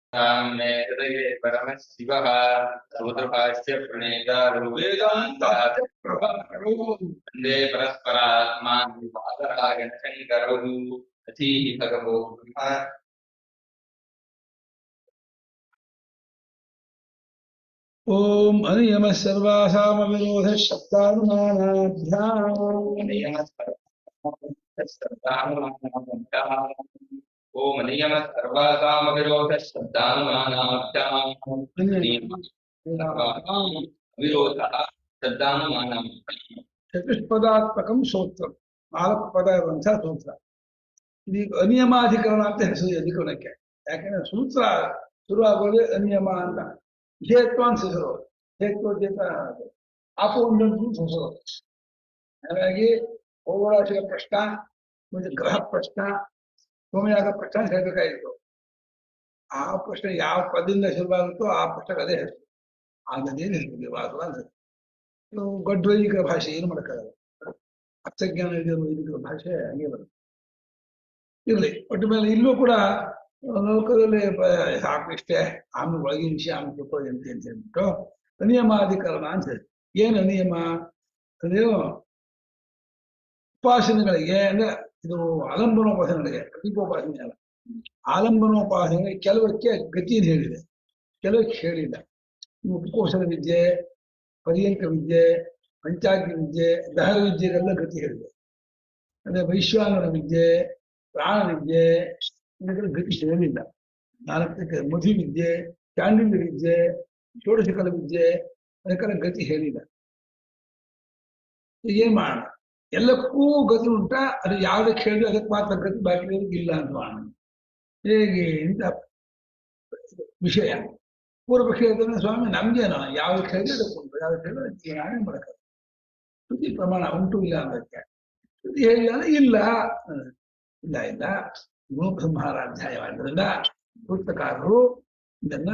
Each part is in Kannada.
मे हृदये परमशिवः सूत्रभाष्य प्रणेतारो वेदान्ताप्रभाकरो वन्दे परस्परात्मान् पादरागणशङ्करौ अथीः भगवो ब्रह्म ಓಂ ಅನಿಯಮ ಸರ್ವಾಸಾಮ ವಿರೋಧ ಶಬ್ದಾನುಮಾನಾಭ್ಯಾಂ ಓಂ ನಿಯಮ ಸರ್ವಾಸಾಮವಿರೋಧ ಶಬ್ದಾನುಮಾನಾಭ್ಯಾಂ ವಿರೋಧ ಶಬ್ದಾನುಮಾನಾಭ್ಯಾಂ ಚತುಷ್ಪದಾತ್ಮಕಂ ಸೂತ್ರ ನಾಲ್ಕು ಪದ ಇರುವಂತಹ ಸೂತ್ರ ಇದೀಗ ಅನಿಯಮಾಧಿಕರಣ ಅಂತ ಹೆಸರು ಈ ಅಧಿಕರಣಕ್ಕೆ ಯಾಕಂದ್ರೆ ಸೂತ್ರ ಶುರುವಾಗೋದೇ ಅನಿಯಮ ಅಂತ ಹೇತ್ವ ಅಂತ ಹೆಸರು ಹೇತ್ವೋದ್ಯತ ಆಪ ಒಂದೊಂದು ಹೆಸರು ಹಾಗಾಗಿ ಪೌರಾಶಿಕ ಪ್ರಶ್ನ ಮತ್ತೆ ಗ್ರಹ ಪ್ರಶ್ನ ಸೋಮಯಾಗ ಪ್ರಶ್ನ ಅಂತ ಹೇಳ್ಬೇಕಾಗಿತ್ತು ಆ ಪ್ರಶ್ನೆ ಯಾವ ಪದದಿಂದ ಶುರುವಾಗುತ್ತೋ ಆ ಪ್ರಶ್ನೆಗೆ ಅದೇ ಹೆಸರು ಆಗದೇನು ಹೆಸರು ವಾದವ ಅಂತ ಇದು ದೊಡ್ಡ ವೈದಿಕ ಭಾಷೆ ಏನು ಮಾಡೋಕ್ಕಾಗಲ್ಲ ಅರ್ಥಜ್ಞಾನ ಇರೋ ವೈದಿಕ ಭಾಷೆ ಹಂಗೆ ಬರುತ್ತೆ ಇರ್ಲಿ ಒಟ್ಟು ಮೇಲೆ ಇಲ್ಲೂ ಕೂಡ ಲೋಕದಲ್ಲಿ ಬ- ಸಾಕು ಇಷ್ಟೇ ಆಮೇಲೆ ಒಳಗಿನ ವಿಷಯ ಆಮೇಲೆ ತಿಳ್ಕೊಳ್ಳಿ ಅಂತ ಅಂತ ಹೇಳ್ಬಿಟ್ಟು ಅನಿಯಮಾಧಿಕರಣ ಅಂತ ಹೇಳಿ ಏನು ಅನಿಯಮ ಅದು ಉಪಾಸನೆಗಳಿಗೆ ಅಂದ್ರೆ ಇದು ಆಲಂಬನೋಪಾಸನೆಗಳಿಗೆ ಪ್ರದೀಪೋಪಾಸನೆ ಅಲ್ಲ ಆಲಂಬನೋಪಾಸನೆ ಕೆಲವಕ್ಕೆ ಗತಿಯನ್ನು ಹೇಳಿದೆ ಕೆಲವಕ್ಕೆ ಹೇಳಿಲ್ಲ ಈ ಉಪಕೋಶದ ವಿದ್ಯೆ ಪರ್ಯಂಕ ವಿದ್ಯೆ ಪಂಚಾಗ್ನಿ ವಿದ್ಯೆ ದಹರ ವಿದ್ಯೆಗೆಲ್ಲ ಗತಿ ಹೇಳಿದೆ ಅಂದ್ರೆ ವೈಶ್ವಾನರ ವಿದ್ಯೆ ಪ್ರಾಣ ವಿದ್ಯೆ ಇದಕ್ಕೆಲ್ಲ ಗತಿ ಹೇಳಿಲ್ಲ ನಾಲ್ಕಕ್ಕೆ ಮಧು ವಿದ್ಯೆ ಚಾಂಡಿಲ್ಯ ವಿದ್ಯೆ ಷೋಡಶಕಲ ವಿದ್ಯೆ ಅದಕ್ಕೆಲ್ಲ ಗತಿ ಹೇಳಿಲ್ಲ ಈಗ ಏನ್ ಮಾಡೋಣ ಎಲ್ಲಕ್ಕೂ ಗತಿ ಉಂಟಾ ಅದು ಯಾವ್ದಕ್ಕೆ ಹೇಳಿದ್ರೆ ಅದಕ್ಕೆ ಮಾತ್ರ ಗತಿ ಬಾಕಿ ಇರೋದಕ್ಕೆ ಇಲ್ಲ ಅಂತ ಮಾಡೋಣ ಹೇಗೆ ಇಂಥ ವಿಷಯ ಪೂರ್ವ ಪಕ್ಷ ಹೇಳ್ತಾನೆ ಸ್ವಾಮಿ ನಮ್ಗೇನೋ ಯಾವ್ದಕ್ಕೆ ಹೇಳಿದ್ರೆ ಅದಕ್ಕೆ ಉಂಟು ಯಾವ್ದಕ್ಕೆ ಹೇಳಿದ್ರೆ ಅದಕ್ಕೆ ನಾನೇ ಮಾಡಕ್ಕೆ ಶ್ರುತಿ ಪ್ರಮಾಣ ಉಂಟು ಇಲ್ಲ ಅನ್ನೋದಕ್ಕೆ ಶ್ರುತಿ ಹೇಳಿಲ್ಲ ಅಂದ್ರೆ ಇಲ್ಲ ಹ್ಮ್. ಇಲ್ಲ ಇಲ್ಲ ಗುಣಬ್ರಹ್ಮಾರಾಧ್ಯಾಯವಾದ್ದರಿಂದ ಪುಸ್ತಕಾರರು ಇದನ್ನ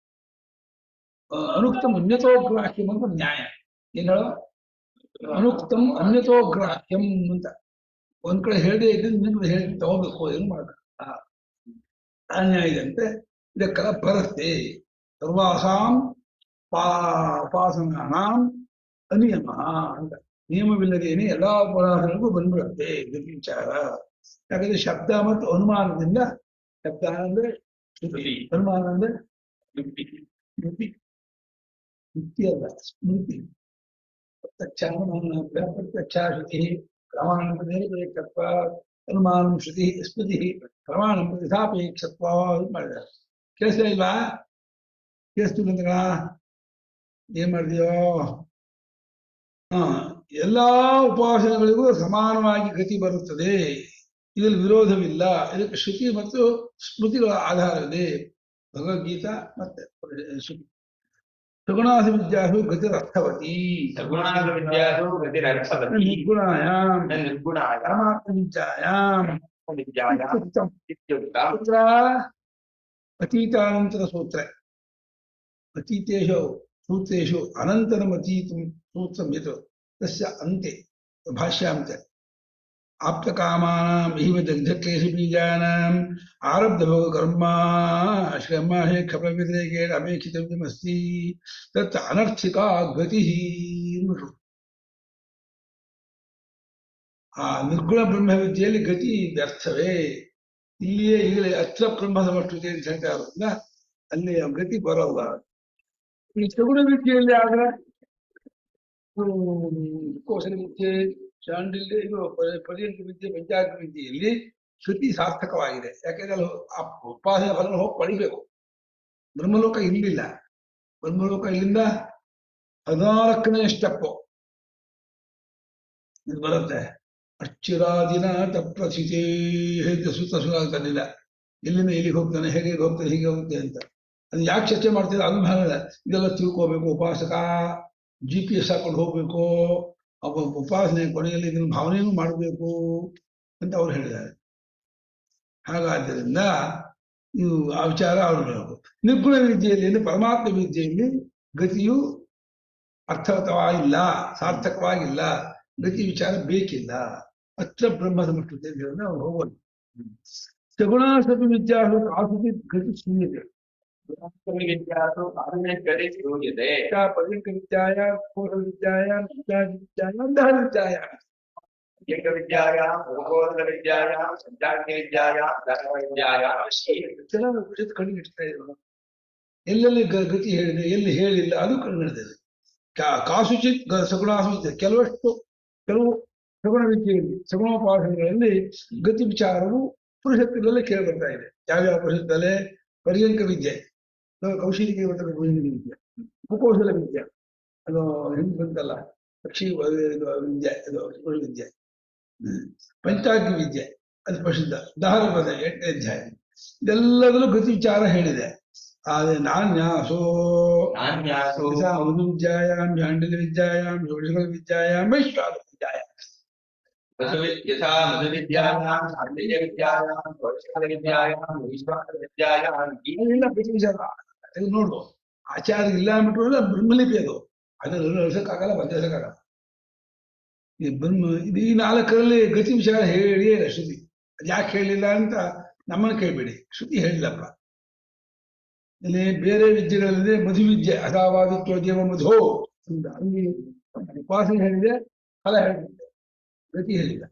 ಆ, ಅನುಕ್ತಂ ಅನ್ಯತೋಗ್ರಾಹ್ಯಂ ಅಂತ ನ್ಯಾಯ ಏನ್ ಹೇಳೋ ಅನುಕ್ತಂ ಅನ್ಯತೋಗ್ರಾಹ್ಯಂ ಅಂತ ಒಂದ್ ಕಡೆ ಹೇಳದೆ ಇದ್ದು ಇನ್ನೊಂದ್ ಕಡೆ ಹೇಳಿ ತಗೋಬೇಕು ಏನು ಮಾಡಕ ಆ ನ್ಯಾಯದಂತೆ ಇದಕ್ಕೆಲ್ಲ ಬರುತ್ತೆ ಸರ್ವಾಸಾಂ ಪಾ ಉಪಾಸನಾನಾಂ ಅನಿಯಮ ಅಂತ ನಿಯಮವಿಲ್ಲದೇನೆ ಎಲ್ಲಾ ಉಪಾಸನೆಗೂ ಬಂದ್ಬಿಡುತ್ತೆ ಇದು ವಿಚಾರ ಯಾಕಂದ್ರೆ ಶಬ್ದ ಮತ್ತು ಅನುಮಾನದಿಂದ ಶಬ್ದ ಅಂದ್ರೆ ಶ್ರುತಿ ಅನುಮಾನ ಅಂದ್ರೆ ಸ್ಮೃತಿ ಸ್ಮೃತಿ ಅಲ್ಲ ಸ್ಮೃತಿ ಪ್ರತ್ಯಕ್ಷ ಅನುಮಾನ ಪ್ರತ್ಯಕ್ಷ ಶ್ರುತಿ ಪ್ರಮಾಣ ನಿರಪೇಕ್ಷತ್ವ ಅನುಮಾನ ಶ್ರುತಿ ಸ್ಮೃತಿ ಪ್ರಮಾಣ ಪ್ರತಿಸಾಪೇಕ್ಷತ್ವ ಇದು ಮಾಡಿದ್ದಾರೆ ಕೇಳಿಸ್ತಾ ಇಲ್ವಾ ಕೇಳಿಸ್ತಿಲ್ಲ ಏನ್ ಮಾಡಿದ್ಯೋ ಹಾ ಎಲ್ಲಾ ಉಪಾಸನೆಗಳಿಗೂ ಸಮಾನವಾಗಿ ಗತಿ ಬರುತ್ತದೆ ಇದರಲ್ಲಿ ವಿರೋಧವಿಲ್ಲ ಇದಕ್ಕೆ ಶ್ರುತಿ ಮತ್ತು ಸ್ಮೃತಿಗಳ ಆಧಾರವಿದೆ ಭಗವದ್ಗೀತಾ ಮತ್ತೆ ಶ್ರುತಿ ಸಗುಣಾಸ ವಿದ್ಯಾಸು ಗತಿರರ್ಥವತಿ ಸಗುಣಾದ ವಿದ್ಯಾಸು ಗತಿರರ್ಥವತಿ ನಿರ್ಗುಣಾಯಾಮ್ ನಿರ್ಗುಣಾಯ ಪರಮಾತ್ಮ ವಿದ್ಯಾಯಾಮ್ ವಿದ್ಯಾಯ ಇತ್ಯುಕ್ತಂ. ಇತ್ಯುಕ್ತ ಸೂತ್ರ ಅತೀತಾನಂತರ ಸೂತ್ರ ಅತೀತೇಶು ಸೂತ್ರೇಶು ಅನಂತರಂ ಅತೀತಂ ಸೂತ್ರಂ ಯತ್ ತಸ್ಯ ಅಂತೆ ಭಾಷ್ಯಾಂತೆ ಆಪ್ತಕಾಮಾನಾಂ ಇವ ದಗ್ಧಕ್ಲೇಶಬೀಜಾನಾಂ ಆರಬ್ಧಭೋಗಕರ್ಮ ಶ್ರಮಾಹೇ ಖಪ್ರವ್ಯತಿರೇಕೇಣ ಅಪೇಕ್ಷಿತವ್ಯಮಸ್ತಿ ತತ್ ಅನರ್ಥಿಕಾ ಗತಿಃ ಅನ್ನುರು. ಆ ನಿರ್ಗುಣ ಬ್ರಹ್ಮ ವಿದ್ಯೆಯಲ್ಲಿ ಗತಿ ವ್ಯರ್ಥವೇ ಇಲ್ಲಿಯೇ ಈಗಲೇ ಅತ್ರ ಬ್ರಹ್ಮ ಸಮಷ್ಟಿದೆ ಅಂತ ಹೇಳ್ತಾ ಇರೋದ್ರಿಂದ ಅಲ್ಲಿ ಆ ಗತಿ ಬರಲ್ಲ ಈ ಸಗುಣ ವಿದ್ಯೆಯಲ್ಲಿ ಆದ್ರೆ ಹ್ಮ್, ಕೋಶಲ ವಿದ್ಯೆ ಶಾಂಡಿಲ್ಯ ಇದು ಪ- ಪರ್ಯಂಕ ವಿದ್ಯೆ ಪಂಚಾಗ್ನಿ ವಿದ್ಯೆಯಲ್ಲಿ ಶ್ರುತಿ ಸಾರ್ಥಕವಾಗಿದೆ ಯಾಕೆಂದ್ರೆ ಅಲ್ಲಿ ಆ ಉಪಾಸನೆ ಫಲ ಹೋಗಿ ಪಡಿಬೇಕು ಬ್ರಹ್ಮಲೋಕ ಇಲ್ಲಿಲ್ಲ ಬ್ರಹ್ಮಲೋಕ ಇಲ್ಲಿಂದ ಹದಿನಾಲ್ಕನೇ ಸ್ಟೆಪ್ ಇದು ಬರುತ್ತೆ ಅಚ್ಚಿರಾದಿನ ತಪ್ರಸಿತೇ ಹೇಗೆ ಸುತ್ತ ಸುತ್ತಾಗ್ತಾನಿಲ್ಲ ಎಲ್ಲಿಂದ ಎಲ್ಲಿಗೆ ಹೋಗ್ತಾನೆ ಹೇಗೆ ಹೇಗೆ ಹೋಗ್ತಾನೆ ಹೀಗೆ ಹೋಗುತ್ತೆ ಅಂತ ಅದು ಯಾಕೆ ಚರ್ಚೆ ಮಾಡ್ತಿದ್ರೆ ಅದು ಭಾಗ ಇದೆಲ್ಲ ತಿಳ್ಕೋಬೇಕು ಉಪಾಸಕ ಜಿ ಪಿ ಎಸ್ ಹಾಕೊಂಡು ಹೋಗ್ಬೇಕು ಅವ ಉಪಾಸನೆ ಕೊನೆಯಲ್ಲಿ ಇದನ್ನ ಭಾವನೆಯನ್ನು ಮಾಡಬೇಕು ಅಂತ ಅವ್ರು ಹೇಳಿದ್ದಾರೆ ಹಾಗಾದ್ದರಿಂದ ಇದು ಆ ವಿಚಾರ ಅವ್ರು ಹೇಳಬೇಕು ನಿರ್ಗುಣ ವಿದ್ಯೆಯಲ್ಲಿ ಅಂದ್ರೆ ಪರಮಾತ್ಮ ವಿದ್ಯೆಯಲ್ಲಿ ಗತಿಯು ಅರ್ಥವತವಾಗಿಲ್ಲ ಸಾರ್ಥಕವಾಗಿಲ್ಲ ಗತಿ ವಿಚಾರ ಬೇಕಿಲ್ಲ ಅತ್ರ ಬ್ರಹ್ಮದ ಮುಟ್ಟುತ್ತೆ ಅಂತ ಹೇಳಿದ್ರೆ ಅವ್ರು ಹೋಗೋದು ಸಗುಣ ಸತಿ ವಿದ್ಯಾಸು ಕಾಸುತಿ ಗತಿ ಶೂನ್ಯತೆ विद्यासु अन्यगति श्रूयते विद्या पर्यङ्क विद्यायां पूर्वविद्यायां विद्याविद्यायां दहविद्यायां यज्ञविद्यायां भूगोलविद्यायां सञ्चारविद्यायां धर्मविद्यायां ಕೆಲವು ವಿಷಯದ ಕಣ್ಣಿಡ್ತಾ ಇದ್ರು ಎಲ್ಲೆಲ್ಲಿ ಗ- ಗತಿ ಹೇಳಿದೆ ಎಲ್ಲಿ ಹೇಳಿಲ್ಲ ಅದು ಕಣ್ಣಿಡಿದೆ ಕಾಸುಚಿತ್ ಗ- ಸಗುಣಾಸುಚಿತ್ ಕೆಲವಷ್ಟು ಕೆಲವು ಸಗುಣ ವಿದ್ಯೆಯಲ್ಲಿ ಸಗುಣೋಪಾಸನೆಗಳಲ್ಲಿ ಗತಿ ವಿಚಾರವು ಪುರುಷತ್ವದಲ್ಲೇ ಕೇಳಿ ಬರ್ತಾ ಇದೆ ಯಾವ್ಯಾವ ಪುರುಷತ್ತಲ್ಲೇ ಪರ್ಯಂಕ ವಿದ್ಯೆ ಅದು ಕೌಶಲಿಕೆ ಬರ್ತದೆ ಪರ್ಯಂಕ ವಿದ್ಯೆ ಕುಕೋಶಲ ವಿದ್ಯೆ ಅದು ಹೆಂಗ್ ಬಂತಲ್ಲ ಪಕ್ಷಿ ವ- ಇದು ವಿದ್ಯೆ ಅದು ಸುಳ್ಳು ವಿದ್ಯೆ ಹ್ಮ್. ಪಂಚಾಗ್ನಿ ವಿದ್ಯೆ ಅದು ಪ್ರಸಿದ್ಧ ದಹರ ಪದ ಎಂಟನೇ ಅಧ್ಯಾಯ ಇದೆಲ್ಲದರಲ್ಲೂ ಗತಿ ವಿಚಾರ ಹೇಳಿದೆ ಆದ್ರೆ ನಾನ್ಯಾಸೋ नान्यासु ಅವನು ವಿದ್ಯಾಯಾಂ ಜಾಂಡಲ ವಿದ್ಯಾಯಾಂ ಯೋಡಿಗಳ ವಿದ್ಯಾಯಾಂ ವೈಶ್ವಾನ ವಿದ್ಯಾಯಾಂ मधुवि- यथा मधुविद्यायां शाण्डिल्यविद्यायां कौशलविद्यायां विश्वासविद्यायां ಇದೆಲ್ಲ ಗತಿ ವಿಚಾರ ಇದು ನೋಡು ಆಚಾರ ಇಲ್ಲ ಅಂದ್ಬಿಟ್ರೆ ಬ್ರಹ್ಮಲಿಪಿ ಅದು ಅದನ್ನು ನಡೆಸಕ್ಕಾಗಲ್ಲ ಬದಲಿಸಕ್ಕಾಗಲ್ಲ ಈ ಬ್ರಹ್ಮ ಇದು ಈ ನಾಲ್ಕರಲ್ಲಿ ಗತಿ ವಿಚಾರ ಹೇಳಿಯೇ ಇಲ್ಲ ಶ್ರುತಿ ಅದು ಯಾಕೆ ಹೇಳಿಲ್ಲ ಅಂತ ನಮ್ಮನ್ನು ಕೇಳಬೇಡಿ ಶ್ರುತಿ ಹೇಳಿಲ್ಲಪ್ಪ ಇಲ್ಲಿ ಬೇರೆ ವಿದ್ಯೆಗಳಲ್ಲಿ ಮಧುವಿದ್ಯೆ ಅಸಾವಾದಿತ್ವ ದೇವ ಮಧೋ ಅಂತ ಅಲ್ಲಿ ಉಪಾಸನೆ ಹೇಳಿದೆ ಫಲ ಹೇಳಿದೆ ಗತಿ ಹೇಳಿಲ್ಲ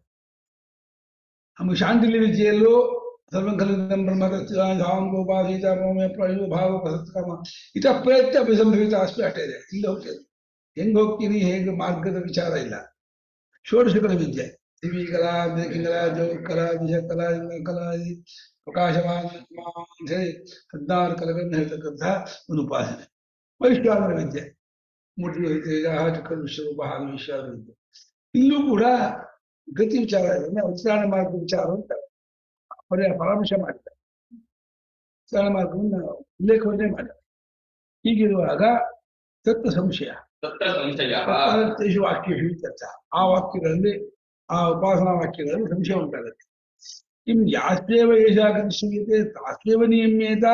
ಆಮೇಲೆ ಶಾಂತಿಲಿ ವಿದ್ಯೆಯಲ್ಲೂ ಸರ್ವಂಕಲಿಂಗಂ ಬ್ರಹ್ಮಕೃತ್ಯಾಂ ಗೋಪಾಸೀತ ಮೋಮೆ ಪ್ರಯೋ ಭಾವ ಪ್ರಸತ್ಕರ್ಮ ಇತ ಪ್ರಯತ್ನ ಅಭಿಸಂಭವಿತ ಅಷ್ಟೇ ಅಷ್ಟೇ ಇದೆ ಇಲ್ಲಿ ಹೋಗ್ತದೆ ಹೆಂಗ್ ಹೋಗ್ತೀನಿ ಹೇಗೆ ಮಾರ್ಗದ ವಿಚಾರ ಇಲ್ಲ ಷೋಡಶಗಳ ವಿದ್ಯೆ ದಿವಿಕಲಾ ಬೇಕಿಂಗಲ ಜೋಕಲಾ ವಿಜಯಕಲಾ ಕಲಾ ಪ್ರಕಾಶವಾನ್ ಅಂತ ಹೇಳಿ ಹದಿನಾರು ಕಲೆಗಳನ್ನು ಹೇಳ್ತಕ್ಕಂತಹ ಒಂದು ಉಪಾಸನೆ ವೈಶ್ವಾನರ ವಿದ್ಯೆ ಮೂರ್ತಿ ತೇಜ ಚಕ್ರ ವಿಶ್ವರೂಪ ಹಾಗೂ ವಿಶ್ವಾನ ವಿದ್ಯೆ ಇಲ್ಲೂ ಕೂಡ ಗತಿ ವಿಚಾರ ಇದೆ ಅಂದ್ರೆ ಉಚ್ಚಾರಣೆ ಮಾರ್ಗ ವಿಚಾರ ಅಂತ ಪರ್ಯ ಪರಾಮರ್ಶ ಮಾಡ್ತಾರೆ ಉಚ್ಚಾರಣೆ ಮಾರ್ಗವನ್ನು ಉಲ್ಲೇಖವನ್ನೇ ಮಾಡ್ತಾರೆ ಹೀಗಿರುವಾಗ ತತ್ವ ಸಂಶಯ तत्र संशयः ತೇಷು ವಾಕ್ಯೇಷು ಚರ್ಚಾ ಆ ವಾಕ್ಯಗಳಲ್ಲಿ ಆ ಉಪಾಸನಾ ವಾಕ್ಯಗಳಲ್ಲಿ ಸಂಶಯ ಉಂಟಾಗುತ್ತೆ किं यास्येव एषा गतिः श्रूयते तास्येव नियम्येत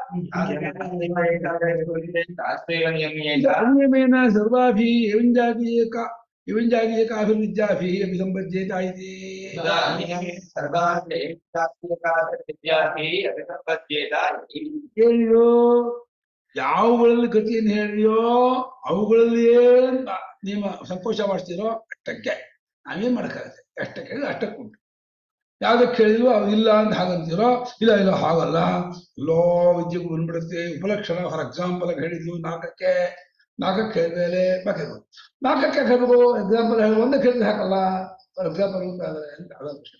तास्वेव नियम्येत अन्यमेन सर्वाभिः एवं जातीयका एवं जातीयकाभिर्विद्याभिः अपि सम्पद्येत इति तदा अन्ये सर्वान् विद्याभिः अभिसम्पद्येत इति ಹೇಳಿಯೋ ಯಾವುಗಳಲ್ಲಿ ಗತಿಯನ್ನು ಹೇಳಿಯೋ ಅವುಗಳಲ್ಲಿಯೇ ನ- ನಿಮ್ಮ ಸಂಕೋಚ ಮಾಡ್ತೀರೋ ಅಷ್ಟಕ್ಕೆ ನಾವೇನ್ ಮಾಡಕ್ಕಾಗತ್ತೆ ಅಷ್ಟಕ್ಕೆ ಹೇಳಿದ್ರೆ ಅಷ್ಟಕ್ಕೆ ಉಂಟು ಯಾವ್ದಕ್ಕೆ ಹೇಳಿಲ್ವೋ ಅದು ಇಲ್ಲ ಅಂತ ಹಾಗಂತೀರೋ ಇಲ್ಲ ಇಲ್ಲ ಹಾಗಲ್ಲ ಎಲ್ಲೋ ವಿದ್ಯೆಗೂ ಬಂದ್ಬಿಡುತ್ತೆ ಉಪಲಕ್ಷಣ ಫಾರ್ ಎಕ್ಸಾಂಪಲ್ ಹೇಳಿದ್ಲು ನಾಲ್ಕಕ್ಕೆ ನಾಲ್ಕಕ್ಕೆ ಹೇಳಿದ್ಮೇಲೆ ಬಾಕಿದು ನಾಲ್ಕಕ್ಕೆ ಹೇಳ್ಬೇಕು ಎಕ್ಸಾಂಪಲ್ ಹೇಳಿ ಒಂದಕ್ಕೆ ಹೇಳಿದ್ರೆ ಹಾಕಲ್ಲ ಫಾರ್ ಎಕ್ಸಾಂಪಲ್ ಅಂತ ಆದ್ರೆ ಅಂತ ಅದೊಂದು ಪ್ರಶ್ನೆ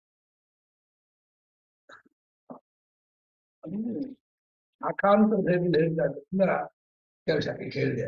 ಅದು ಶಾಖಾಂತರ ಭೇದದಲ್ಲಿ ಹೇಳಿದ್ದಾದ್ರಿಂದ ಕೆಲವು ಶಾಖೆ ಹೇಳಿದೆ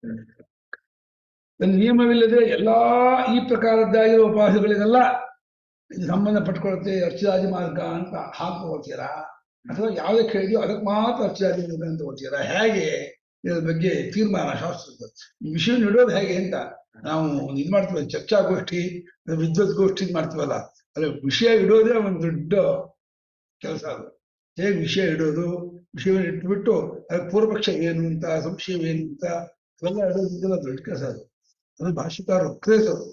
ಒಂದು ನಿಯಮವಿಲ್ಲದೆ ಎಲ್ಲಾ ಈ ಪ್ರಕಾರದ್ದಾಗಿರೋ ಉಪವಾಸಗಳಿಗೆಲ್ಲ ಇದು ಸಂಬಂಧ ಪಟ್ಕೊಳುತ್ತೆ ಅರ್ಚಿರಾಜ ಮಾರ್ಗ ಅಂತ ಹಾಕೋತೀರಾ ಅಥವಾ ಯಾವುದಕ್ಕೆ ಹೇಳಿದೆಯೋ ಅದಕ್ಕೆ ಮಾತ್ರ ಅರ್ಚಿರಾಜ ಮಾರ್ಗ ಅಂತ ಓದ್ತೀರಾ ಹೇಗೆ ಇದ್ರ ಬಗ್ಗೆ ತೀರ್ಮಾನ ಶಾಸ್ತ್ರದ ವಿಷಯ ಇಡೋದು ಹೇಗೆ ಅಂತ ನಾವು ಒಂದು ಇದು ಮಾಡ್ತೀವಿ ಚರ್ಚಾಗೋಷ್ಠಿ ವಿದ್ವತ್ ಗೋಷ್ಠಿ ಇದ್ ಮಾಡ್ತೀವಲ್ಲ ಅಲ್ಲ ವಿಷಯ ಇಡೋದೇ ಒಂದು ದೊಡ್ಡ ಕೆಲಸ ಅದು ಹೇಗೆ ವಿಷಯ ಇಡೋದು ವಿಷಯವನ್ನು ಇಟ್ಬಿಟ್ಟು ಅದಕ್ಕೆ ಪೂರ್ವಪಕ್ಷ ಏನು ಅಂತ ಸಂಶಯವೇನು ಅಂತ ಇವೆಲ್ಲ ಇಡೋದಿದ್ದೆಲ್ಲ ದೊಡ್ಡ ಕೆಲಸ ಅದು ಅದು ಭಾಷಿಕಾರರು ಕ್ರೇಸರು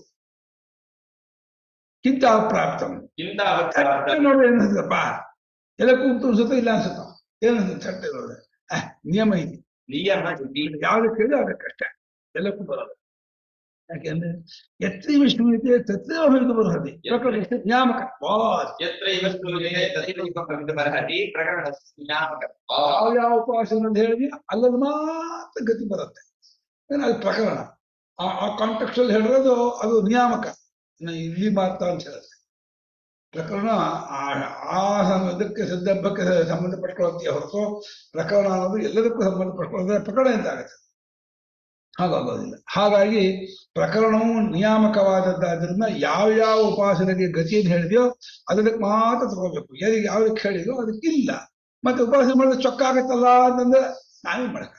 ಕಿಂತ ಪ್ರಾಪ್ತಂ ಚಿಂತಾವತ್ ಚಟ್ಟೆ ನೋಡ್ರೆ ಏನ್ ಅನ್ಸುತ್ತಪ್ಪ ಎಲ್ಲ ಕೂಗ್ತು ಅನ್ಸುತ್ತೋ ಇಲ್ಲ ಅನ್ಸುತ್ತೋ ಏನ್ ಅನ್ಸುತ್ತೆ ಚಟ್ಟೆ ನೋಡ್ರೆ ಅಹ್, ನಿಯಮ ಇದೆ ನಿಯಮ ಇತಿ ಯಾವ್ದಕ್ಕೆ ಹೇಳಿದ್ರೆ ಅದಕ್ಕಷ್ಟೇ ಎಲ್ಲಕ್ಕೂ ಬರೋದು ಯಾಕೆಂದ್ರೆ ಎತ್ತೈವ ಶ್ರೂಯತೆ ತತ್ರೇವ ಭವಿತು ಬರುತ್ತದೆ ಪ್ರಕೃತಿ ನಿಯಾಮಕ ಬಾಸ್ ಯತ್ರೈವ ಶ್ರೂಯತೆ ತಥೈವ ಭವಿತುಮರ್ಹತಿ ಪ್ರಕರಣಸ್ಯ ನಿಯಾಮಕತ್ವ ಯಾವ ಯಾವ ಉಪವಾಸ ಅಂತ ಹೇಳಿದ್ವಿ ಅಲ್ಲದ ಮಾತ್ರ ಗತಿ ಬರುತ್ತೆ ಏನ್ ಅದು ಪ್ರಕರಣ ಆ ಆ ಕಾಂಟೆಕ್ಸ್ಟ್ ಅಲ್ಲಿ ಹೇಳಿರೋದು ಅದು ನಿಯಾಮಕ ಇನ್ನು ಇಲ್ಲಿ ಮಾತ್ರ ಅಂತ ಹೇಳುತ್ತೆ ಪ್ರಕರಣ ಆ- ಆ ಸಂಬಂಧಕ್ಕೆ ಸಂದರ್ಭಕ್ಕೆ ಸಂಬಂಧಪಟ್ಕೊಳ್ಳುತ್ತೆ ಹೊರತು ಪ್ರಕರಣ ಅನ್ನೋದು ಎಲ್ಲದಕ್ಕೂ ಸಂಬಂಧಪಟ್ಕೊಳ್ಳೋದ್ರೆ ಪ್ರಕರಣ ಅಂತ ಆಗುತ್ತೆ ಹಾಗಾಗೋದಿಲ್ಲ ಹಾಗಾಗಿ ಪ್ರಕರಣವು ನಿಯಾಮಕವಾದದ್ದಾದ್ರಿಂದ ಯಾವ ಯಾವ ಉಪಾಸನೆಗೆ ಗತಿಯನ್ನು ಹೇಳಿದೆಯೋ ಅದಕ್ಕೆ ಮಾತ್ರ ತಗೋಬೇಕು ಯಾರಿಗೆ ಯಾವ್ದಕ್ಕೆ ಹೇಳಿದೋ ಅದಕ್ಕಿಲ್ಲ ಮತ್ತೆ ಉಪಾಸನೆ ಮಾಡಿದ್ರೆ ಚೊಕ್ಕ ಆಗತ್ತಲ್ಲ ಅಂತಂದ್ರೆ ನಾವೇನ್ ಮಾಡಕ್ಕ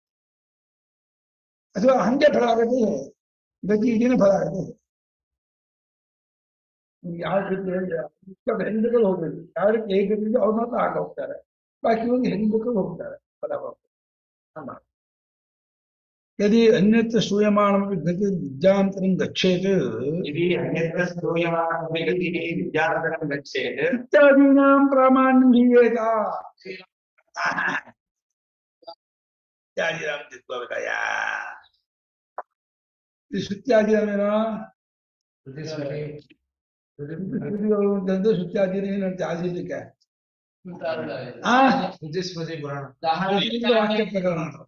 ಅಥವಾ ಹಂಗೆ ಫಲ ಆಗತ್ತೆ ಗತಿ ಇದೇನೆ ಫಲ ಆಗತ್ತೆ ಯಾವ ಗತಿ ಹೆಂಗಗಳು ಹೋಗ್ಬೇಕು ಯಾರಿಗೆ ಹೇಗೆ ಗತಿ ಇದೆಯೋ ಅವ್ರು ಮಾತ್ರ ಆಗ ಹೋಗ್ತಾರೆ ಬಾಕಿ ಹೋಗಿ ಹೆಂಗಗಳು ಹೋಗ್ತಾರೆ ಫಲ ಹೋಗ್ತಾರೆ ಅಮ್ಮ. यदि अन्यत्र श्रूयमाणमपि गति विद्यान्तरं गच्छेत् यदि अन्यत्र श्रूयमाणमपि गतिः विद्यान्तरं गच्छेत् इत्यादीनां प्रामाण्यं हीयेत ತ್ಯಾಜಿರಾಮ್ ತಿಳ್ಕೋಬೇಕಾಯ ಈ ಸುತ್ಯಾಜಿರಾಮೇನೋ ಸುತ್ಯಾಜಿನ ಏನಂತ ಆಜಿಲಿಕ್ಕೆ ಆ ಶ್ರುತಿಲಿಂಗ ವಾಕ್ಯ ಪ್ರಕರಣ ಅಂತ.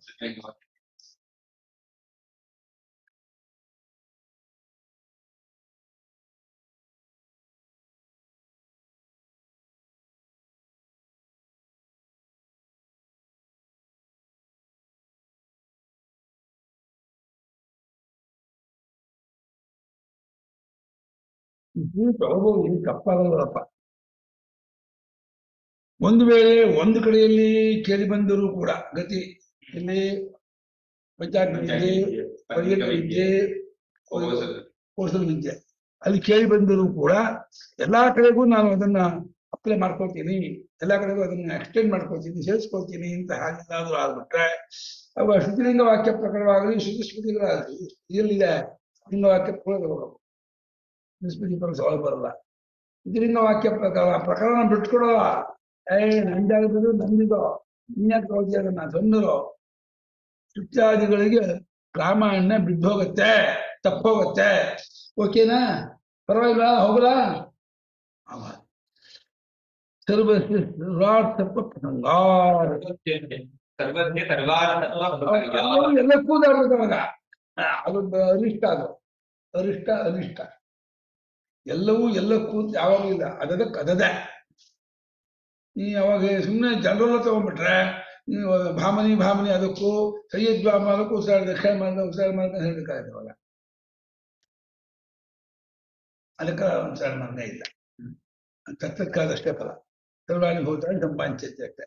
ಇದು ತಗೋಬಹುದು ಇದು ತಪ್ಪಾಗಲ್ಲಪ್ಪ ಒಂದು ವೇಳೆ ಒಂದು ಕಡೆಯಲ್ಲಿ ಕೇಳಿ ಬಂದರೂ ಕೂಡ ಗತಿ ಇಲ್ಲಿ ಪಂಚಾಗ್ನಿ ವಿದ್ಯೆ ಪರಿಗಣ ವಿದ್ಯೆ ಕೋರ್ಸಲ್ ವಿದ್ಯೆ ಅಲ್ಲಿ ಕೇಳಿ ಬಂದರೂ ಕೂಡ ಎಲ್ಲಾ ಕಡೆಗೂ ನಾನು ಅದನ್ನ ಅಪ್ಲೈ ಮಾಡ್ಕೊಳ್ತೀನಿ ಎಲ್ಲಾ ಕಡೆಗೂ ಅದನ್ನ ಎಕ್ಸ್ಟೆಂಡ್ ಮಾಡ್ಕೊಳ್ತೀನಿ ಸೇರಿಸ್ಕೊಳ್ತೀನಿ ಅಂತ ಹಾಗೆಲ್ಲಾದ್ರೂ ಆಗ್ಬಿಟ್ರೆ ಅವ ಶ್ರುತಿಲಿಂಗ ವಾಕ್ಯ ಪ್ರಕರಣವಾಗಲಿ ಶ್ರುತಿ ಸ್ಮೃತಿಗಳಾಗಲಿ ಇದರಲ್ಲಿದೆ ಲಿಂಗ ವಾಕ್ಯ ಪ್ರಕರಣ ಸ್ಮೃತಿ ಪರಸ ಒಳಗೆ ಬರಲ್ಲ ಶ್ರುತಿಲಿಂಗ ವಾಕ್ಯ ಪ್ರಕರಣ ಪ್ರಕರಣ ಬಿಟ್ಕೊಡಲ್ಲ ಏ ನಂದಾಗದು ನಂದಿದೋ ಇನ್ಯಾಕೆ ಹೋಗಿ ಅದನ್ನ ತಂದರು ಇತ್ಯಾದಿಗಳಿಗೆ ರಾಮಾಯಣ ಬಿದ್ದೋಗತ್ತೆ ತಪ್ಪೋಗತ್ತೆ ಓಕೆನಾ ಪರವಾಗಿಲ್ಲ ಹೋಗಲ್ಲ ಅವ ಸರ್ವಸ್ಯ ಸರ್ವಾರ್ಥಪ್ಪ ಪ್ರಸಂಗ ಸರ್ವಜ್ಞ ಸರ್ವಾರ್ಥ ಎಲ್ಲ ಕೂದಾಡ್ಬೇಕವಾಗ ಅದೊಂದು ಅರಿಷ್ಟ ಅದು ಅರಿಷ್ಟ ಅನಿಷ್ಟ ಎಲ್ಲವೂ ಎಲ್ಲಕ್ಕೂ ಅಂತ ಯಾವಾಗಲೂ ಇಲ್ಲ ಅದದಕ್ಕೆ ಅದದೇ ನೀ ಅವಾಗ ಸುಮ್ಮನೆ ಜನರೆಲ್ಲ ತಗೊಂಡ್ಬಿಟ್ರೆ ನೀವು ಭಾಮನಿ ಭಾಮನಿ ಅದಕ್ಕೂ ಸೈಯದ್ ಬಾಮ ಅದಕ್ಕೂ ಉಸಿರಾಡ ದಕ್ಷಿಣ ಮಾರ್ಗ ಉಸಿರಾಡ ಮಾರ್ಗ ಹೇಳಬೇಕಾಗುತ್ತೆ ಅವಾಗ ಅದಕ್ಕೆ ಉಸಿರಾಡ ಮಾರ್ಗ ಇಲ್ಲ ತತ್ವಕ್ಕಾದಷ್ಟೇ ಫಲ ಸರ್ವಾನುಭೂತ ಸಂಪಾದಿಸುತ್ತೆ ಅಷ್ಟೇ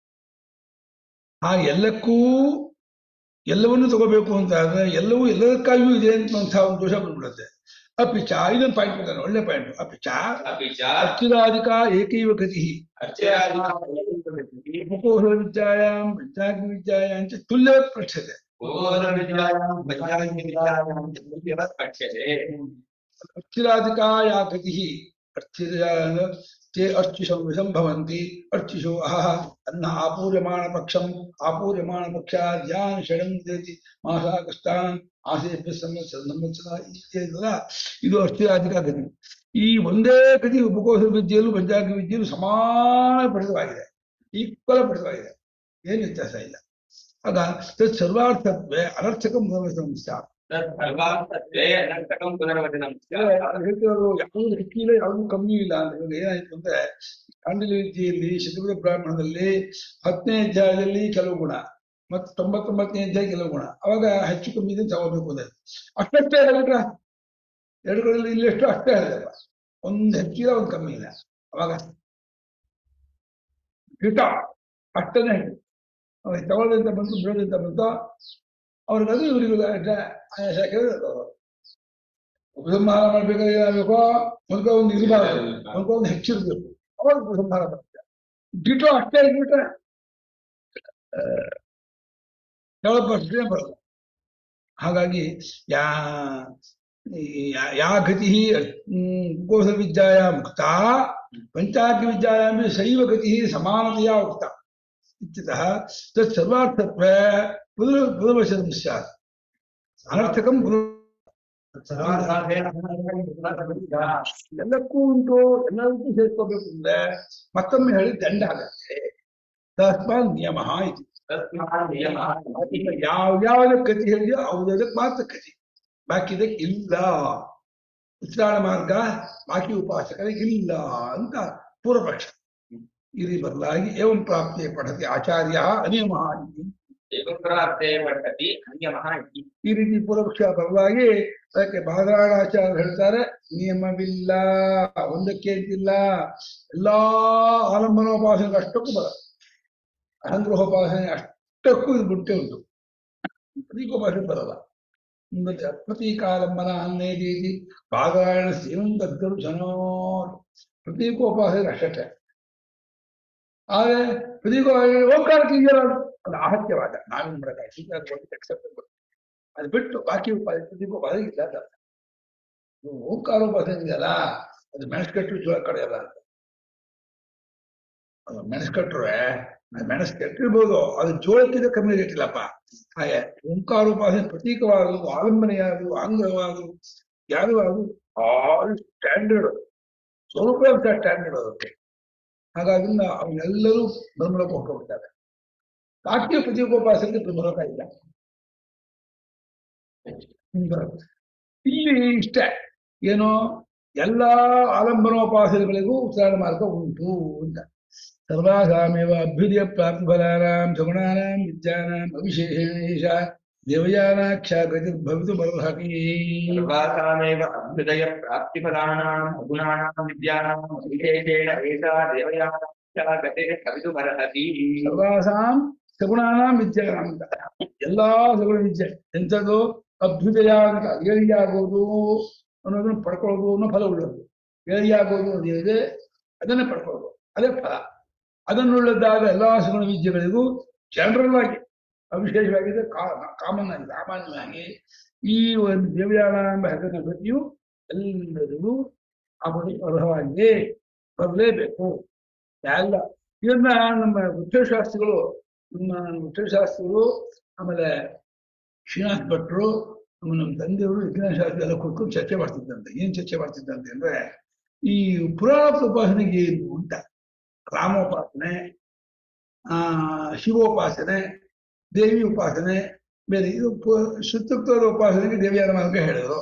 ಆ ಎಲ್ಲಕ್ಕೂ ಎಲ್ಲವನ್ನೂ ತಗೋಬೇಕು ಅಂತ ಆದ್ರೆ ಎಲ್ಲವೂ ಎಲ್ಲದಕ್ಕಾಗಿಯೂ ಇದೆ ಅಂತ ಒಂದು ದೋಷ ಬಂದ್ಬಿಡುತ್ತೆ ಅಪಿಚ ಇದೊಂದು ಪಾಯಿಂಟ್ ಬರ್ತಾನೆ ಒಳ್ಳೆ ಪಾಯಿಂಟ್ ಅಪಿಚ अपि च ಅಚ್ಯುತಾಧಿಕ ಏಕೈವ ಗತಿ अर्चयादिकं ಮುಖೋಹರ ವಿದ್ಯಾಯಾಂ ಪಂಚಾಗ್ನಿ ವಿದ್ಯಾಯಾಂ ಚ ತುಲ್ಯ ಪೃಚ್ಛತೆ भूगोलविद्यायां वैज्ञानिकविद्यायां च पठ्यते ಅಚ್ಯುತಾಧಿಕ ಯಾ ಗತಿ ಅರ್ಥಿರ ते अर्चिषौ विसम्भवन्ति अर्चिषो अहः अन्न आपूर्यमाण पक्षम् आपूर्यमाण पक्षात् यान् षडं देति ಮಾಸಾಕಸ್ತಾನ್ ಆಸೇಭ್ಯ ಸಂವತ್ಸರ ಸಂವತ್ಸರ ಇತ್ಯಾದಿಲ್ಲ ಇದು ಅಸ್ಥಿರಾಧಿಕ ಗತಿ ಈ ಒಂದೇ ಗತಿ ಉಪಕೋಶ ವಿದ್ಯೆಯಲ್ಲೂ ಪಂಚಾಂಗ ವಿದ್ಯೆಯಲ್ಲೂ ಸಮಾನ ಪಡಿತವಾಗಿದೆ ಈಕ್ವಲ ಪಡಿತವಾಗಿದೆ ಏನು ವ್ಯತ್ಯಾಸ ಇಲ್ಲ ಆಗ ತತ್ ಸರ್ವಾರ್ಥತ್ವೇ ಅನರ್ಥಕ ಸಂಸ್ಥಾ तत् सर्वार्थत्वे अनर्थकं पुनर्वचनं ಹೇಳ್ತಿರೋದು ಯಾವುದು ಹೆಚ್ಚಿಲ್ಲ ಯಾವುದು ಕಮ್ಮಿ ಇಲ್ಲ ಅಂತ ಇವಾಗ ಏನಾಯ್ತು ಅಂದ್ರೆ ಕಾಂಡಲಿ ವಿದ್ಯೆಯಲ್ಲಿ ಶತಪಥ ಬ್ರಾಹ್ಮಣದಲ್ಲಿ ಹತ್ತನೇ ಅಧ್ಯಾಯದಲ್ಲಿ ಕೆಲವು ಗುಣ ಮತ್ತು ತೊಂಬತ್ತೊಂಬತ್ತನೇ ಅಧ್ಯಾಯ ಕೆಲವು ಗುಣ ಅವಾಗ ಹೆಚ್ಚು ಕಮ್ಮಿ ಇದೆ ತಗೋಬೇಕು ಅಂದ್ರೆ ಅಷ್ಟಷ್ಟೇ ಹೇಳಿದ್ರ ಎರಡು ಕಡೆಯಲ್ಲಿ ಇಲ್ಲಿ ಎಷ್ಟು ಅಷ್ಟೇ ಹೇಳಿದಲ್ಲ ಒಂದು ಹೆಚ್ಚಿಲ್ಲ ಒಂದು ಕಮ್ಮಿ ಇಲ್ಲ ಅವಾಗ ಹಿತ ಅಷ್ಟನೇ ಹೇಳಿ ಅವ್ರಿಗೆ ತಗೊಳ್ಳೋದಂತ ಬಂತು ಬಿಡೋದಂತ ಬಂತು ಅವ್ರಿಗದು ಇವರಿಗೂ ಆಯಾಸ ಕೇಳಿದ್ರು ಉಪಸಂಹಾರ ಮಾಡ್ಬೇಕಾದ್ರೆ ಏನಾಗಬೇಕು ಮೊದಲ ಒಂದು ಇರಬಾರ್ದು ಮೊದಲ ಒಂದು ಹೆಚ್ಚಿರ್ಬೇಕು ಅವಾಗ ಉಪಸಂಹಾರ ಬರುತ್ತೆ ಡಿಟೋ ಅಷ್ಟೇ ಇಟ್ಬಿಟ್ರೆ ಅಷ್ಟೇ ಬರಲ್ಲ ಹಾಗಾಗಿ ಯಾ ಯಾ- ಯಾ ಗತಿ ಕೋಶ ವಿದ್ಯಾಯ ಮುಕ್ತ ಪಂಚಾಗ್ನಿ ವಿದ್ಯಾಯಾಂ ಸೈವ ಗತಿ ಸಮಾನತೆಯ ಉಕ್ತ ಇತ್ಯತಃ ತತ್ ಸರ್ವಾರ್ಥತ್ವ ಪುನರ್ ಪುನರ್ವಚನ ಸ್ಯಾತ್ ಅನರ್ಥಕಂ ಪುನರ್ ಎಲ್ಲಕ್ಕೂ ಉಂಟು ಎಲ್ಲದಕ್ಕೂ ಸೇರ್ಕೋಬೇಕು ಅಂದ್ರೆ ಮತ್ತೊಮ್ಮೆ ಹೇಳಿ ದಂಡ ಆಗತ್ತೆ ತಸ್ಮಾತ್ ನಿಯಮ ಇದು ಯಾವ ಯಾವ ಕತಿ ಹೇಳಿದೆಯೋ ಯಾವುದಕ್ಕೆ ಮಾತ್ರ ಕತಿ ಬಾಕಿದಕ್ಕೆ ಇಲ್ಲ ಉಚ್ಚಾರಣ ಮಾರ್ಗ ಬಾಕಿ ಉಪಾಸಕರಿಗೆ ಇಲ್ಲ ಅಂತ ಪೂರ್ವಪಕ್ಷ ಈ ರೀತಿ ಬದಲಾಗಿ ಏವಂ ಪ್ರಾಪ್ತಿ ಪಠತಿ ಆಚಾರ್ಯ ಅನಿಯಮ ಇತಿ. ಏಕಪ್ರಾರ್ಥೆ ಪಠತಿ ಅನ್ಯಮಃ ಇತಿ ಈ ರೀತಿ ಪೂರ್ವಪಕ್ಷ ಬದಲಾಗಿ ಅದಕ್ಕೆ ಬಾದರಾಳಾಚಾರ್ಯರು ಹೇಳ್ತಾರೆ ನಿಯಮವಿಲ್ಲ ಒಂದಕ್ಕೆ ಅಂತಿಲ್ಲ ಎಲ್ಲಾ ಆಲಂಬನೋಪಾಸನೆ ಅಷ್ಟಕ್ಕೂ ಬರ ಅಹಂಗ್ರಹೋಪಾಸನೆ ಅಷ್ಟಕ್ಕೂ ಇದು ಬಿಟ್ಟೆ ಉಂಟು ಪ್ರತೀಕೋಪಾಸನೆ ಬರಲ್ಲ ಮುಂದೆ ಪ್ರತೀಕಾಲಂಬನ ಅನ್ನೇದಿ ಬಾದರಾಯಣ ಸೇವಂತದ್ದರು ಜನೋ ಪ್ರತೀಕೋಪಾಸನೆ ಅಷ್ಟೇ ಆದ್ರೆ ಪ್ರತೀಕೋ ಓಂಕಾರಕ್ಕೆ ಇದೆಯಲ್ಲ ಅದು ಆಹತ್ಯವಾದ ನಾವೇನ್ ಮಾಡಕ್ಕೆ ಅಕ್ಸೆಪ್ಟ್ ಅದು ಬಿಟ್ಟು ಬಾಕಿ ಉಪಾಧಿ ಪ್ರತೀಕೋಪಾಧಿ ಇಲ್ಲ ಅಂತ ಅರ್ಥ. ಇದು ಓಂಕಾರೋಪಾಸನೆ ಇದೆಯಲ್ಲ ಅದು ಮೆಣಸ್ಕಟ್ಟು ಜೋಳ ಕಡೆಯಲ್ಲ ಅಂತ ಅದು ಮೆಣಸ್ಕಟ್ರೆ ಮೆಣಸು ಕೆಟ್ಟಿರ್ಬೋದು ಅದು ಜೋಳಕ್ಕಿಂತ ಕಮ್ಮಿ ರೇಟ್ ಇಲ್ಲಪ್ಪ ಹಾಗೆ ಓಂಕಾರೋಪಾಸನೆ ಪ್ರತೀಕವಾದ್ರು ಆಲಂಬನೆಯಾದ್ರು ಆಂಗ್ಲವಾದ್ರು ಯಾರು ಅದು ಆಲ್ ಸ್ಟ್ಯಾಂಡರ್ಡ್ ಸ್ವಲ್ಪ ಸ್ಟ್ಯಾಂಡರ್ಡ್ ಅದಕ್ಕೆ ಹಾಗಾಗಿ ಅವನ್ನೆಲ್ಲರೂ ಬ್ರಹ್ಮಲೋಕ ಹೊರಟೋಗ್ತಾರೆ ಬಾಕಿ ಪ್ರತೀಕೋಪಾಸನೆಗೆ ಬ್ರಹ್ಮಲೋಕ ಇಲ್ಲ ಹ್ಮ್, ಬರುತ್ತೆ. ಇಲ್ಲಿ ಇಷ್ಟ ಏನೋ ಎಲ್ಲಾ ಆಲಂಬನೋಪಾಸನೆಗಳಿಗೂ ಉಚ್ಚಾರಣ ಮಾರ್ಗ ಉಂಟು ಅಂತ ಸರ್ವಾಸಾಮೇವ ಅಭ್ಯುದಯ ಪ್ರಾಪ್ತಿ ಫಲಾನಾಂ ಸಗುಣಾನಾಂ ವಿದ್ಯಾನಾಂ ಅವಿಶೇಷೇಣ ಈಶ ದೇವಯಾನಾಕ್ಷ ಗತಿರ್ಭವಿತು ಬರ್ಹತಿ ಸರ್ವಾಸಾಮೇವ ಅಭ್ಯುದಯ ಪ್ರಾಪ್ತಿಫಲಾನಾಂ ಗುಣಾನಾಂ ವಿದ್ಯಾನಾಂ ವಿಶೇಷೇಣ ಏಷಾ ದೇವಯಾನಾಕ್ಷ ಗತಿಗೆ ಕವಿದು ಬರಹತಿ ಸರ್ವಾಸಾಂ ಸಗುಣಾನಾಂ ವಿದ್ಯಾನಾಂ ಅಂತ ಎಲ್ಲಾ ಸಗುಣ ವಿದ್ಯೆ ಎಂಥದ್ದು ಅಭ್ಯುದಯ ಅಂತ ಏಳಿಯಾಗೋದು ಅನ್ನೋದನ್ನ ಪಡ್ಕೊಳ್ಳೋದು ಅನ್ನೋ ಫಲ ಉಳ್ಳೋದು ಏಳಿಯಾಗೋದು ಅನ್ನೋದೇನಿದೆ ಅದನ್ನೇ ಪಡ್ಕೊಳ್ಳೋದು ಅದೇ ಫಲ ಅದನ್ನುಳ್ಳದ್ದಾದ ಎಲ್ಲಾ ಸಗುಣ ವಿದ್ಯೆಗಳಿಗೂ ಜನರಲ್ ಆಗಿ ಅವಿಶೇಷವಾಗಿದೆ ಕಾಮನ್ ಆಗಿ ಸಾಮಾನ್ಯವಾಗಿ ಈ ಒಂದು ದೇವಯಾನ ಎಂಬ ಹೆಸರಿನ ಬಗ್ಗೆಯೂ ಎಲ್ಲರಿಗೂ ಆಗೋದಕ್ಕೆ ಅರ್ಹವಾಗಿದೆ ಬರಲೇಬೇಕು ಎಲ್ಲ ಇದನ್ನ ನಮ್ಮ ವೃಕ್ಷಶಾಸ್ತ್ರಿಗಳು ನಮ್ಮ ವೃಕ್ಷಶಾಸ್ತ್ರಿಗಳು ಆಮೇಲೆ ಶ್ರೀನಾಥ್ ಭಟ್ರು ನಮ್ಮ ನಮ್ಮ ತಂದೆಯವರು ವಿಜ್ಞಾನ ಶಾಸ್ತ್ರ ಎಲ್ಲ ಕೂತ್ಕೊಂಡು ಚರ್ಚೆ ಮಾಡ್ತಿದ್ದಂತೆ ಏನ್ ಚರ್ಚೆ ಮಾಡ್ತಿದ್ದಂತೆ ಅಂದ್ರೆ ಈ ಪುರಾಣ ಉಪಾಸನೆಗೆ ಏನು ಅಂತ ರಾಮೋಪಾಸನೆ ಆ ಶಿವೋಪಾಸನೆ ದೇವಿ ಉಪಾಸನೆ ಬೇರೆ ಇದು ಶುದ್ಧತ್ವದ ಉಪಾಸನೆಗೆ ದೇವಿಯಾರ ಮಾರ್ಗ ಹೇಳಿದ್ರು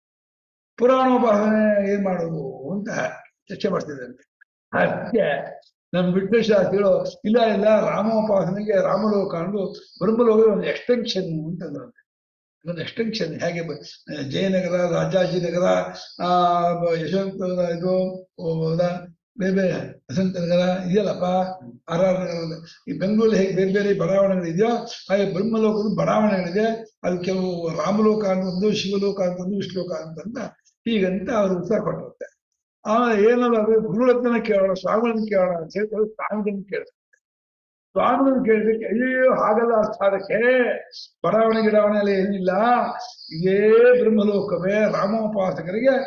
ಪುರಾಣೋಪಾಸನೆ ಏನ್ ಮಾಡೋದು ಅಂತ ಚರ್ಚೆ ಮಾಡ್ತಿದ್ದಂತೆ ಅದಕ್ಕೆ ನಮ್ಮ ವಿಠ್ಠಶಾಸ್ತ್ರಿಗಳು ಇಲ್ಲ ಇಲ್ಲ ರಾಮೋಪಾಸನೆಗೆ ರಾಮಲೋಕ ಅಂದು ಬ್ರಹ್ಮಲೋಕ ಒಂದು ಎಕ್ಸ್ಟೆನ್ಷನ್ ಅಂತಂದ್ರಂತೆ ಒಂದು ಎಕ್ಸ್ಟೆನ್ಷನ್ ಹೇಗೆ ಬ- ಜಯನಗರ ರಾಜಾಜಿನಗರ ಆ ಬ- ಯಶವಂತ ಇದು ಓ, ಹೌದಾ? ಬೇರೆ ಬೇರೆ ವಸಂತ ನಗರ ಇದೆಯಲ್ಲಪ್ಪ ಆರ್ ಆರ್ ನಗರ ಈ ಬೆಂಗಳೂರಲ್ಲಿ ಹೇಗೆ ಬೇರೆ ಬೇರೆ ಬಡಾವಣೆಗಳು ಇದೆಯೋ ಹಾಗೆ ಬ್ರಹ್ಮಲೋಕದ ಬಡಾವಣೆಗಳಿದೆ ಅದು ಕೆಲವು ರಾಮಲೋಕ ಅಂತ ಒಂದು ಶಿವಲೋಕ ಅಂತ ಒಂದು ವಿಷ್ಣುಲೋಕ ಅಂತಂದ ಹೀಗಂತ ಅವರು ಉತ್ತರ ಕೊಟ್ಟಿರುತ್ತೆ ಆಮೇಲೆ ಏನಲ್ಲ ಅದು ಗುರುಳತ್ತನ ಕೇಳೋಣ ಸ್ವಾಮಿಗಳನ್ನ ಕೇಳೋಣ ಅಂತ ಹೇಳಿ ಸ್ವಾಮಿಗಳನ್ನ ಕೇಳ್ತಾರೆ ಸ್ವಾಮಿಗಳನ್ನ ಕೇಳಿದಕ್ಕೆ ಅಯ್ಯೋ ಹಾಗಲ್ಲ ಅರ್ಥ ಅದಕ್ಕೆ ಬಡಾವಣೆ ಗಿಡಾವಣೆ ಎಲ್ಲ ಏನಿಲ್ಲ ಇದೇ ಬ್ರಹ್ಮಲೋಕವೇ ರಾಮೋಪಾಸಕರಿಗೆ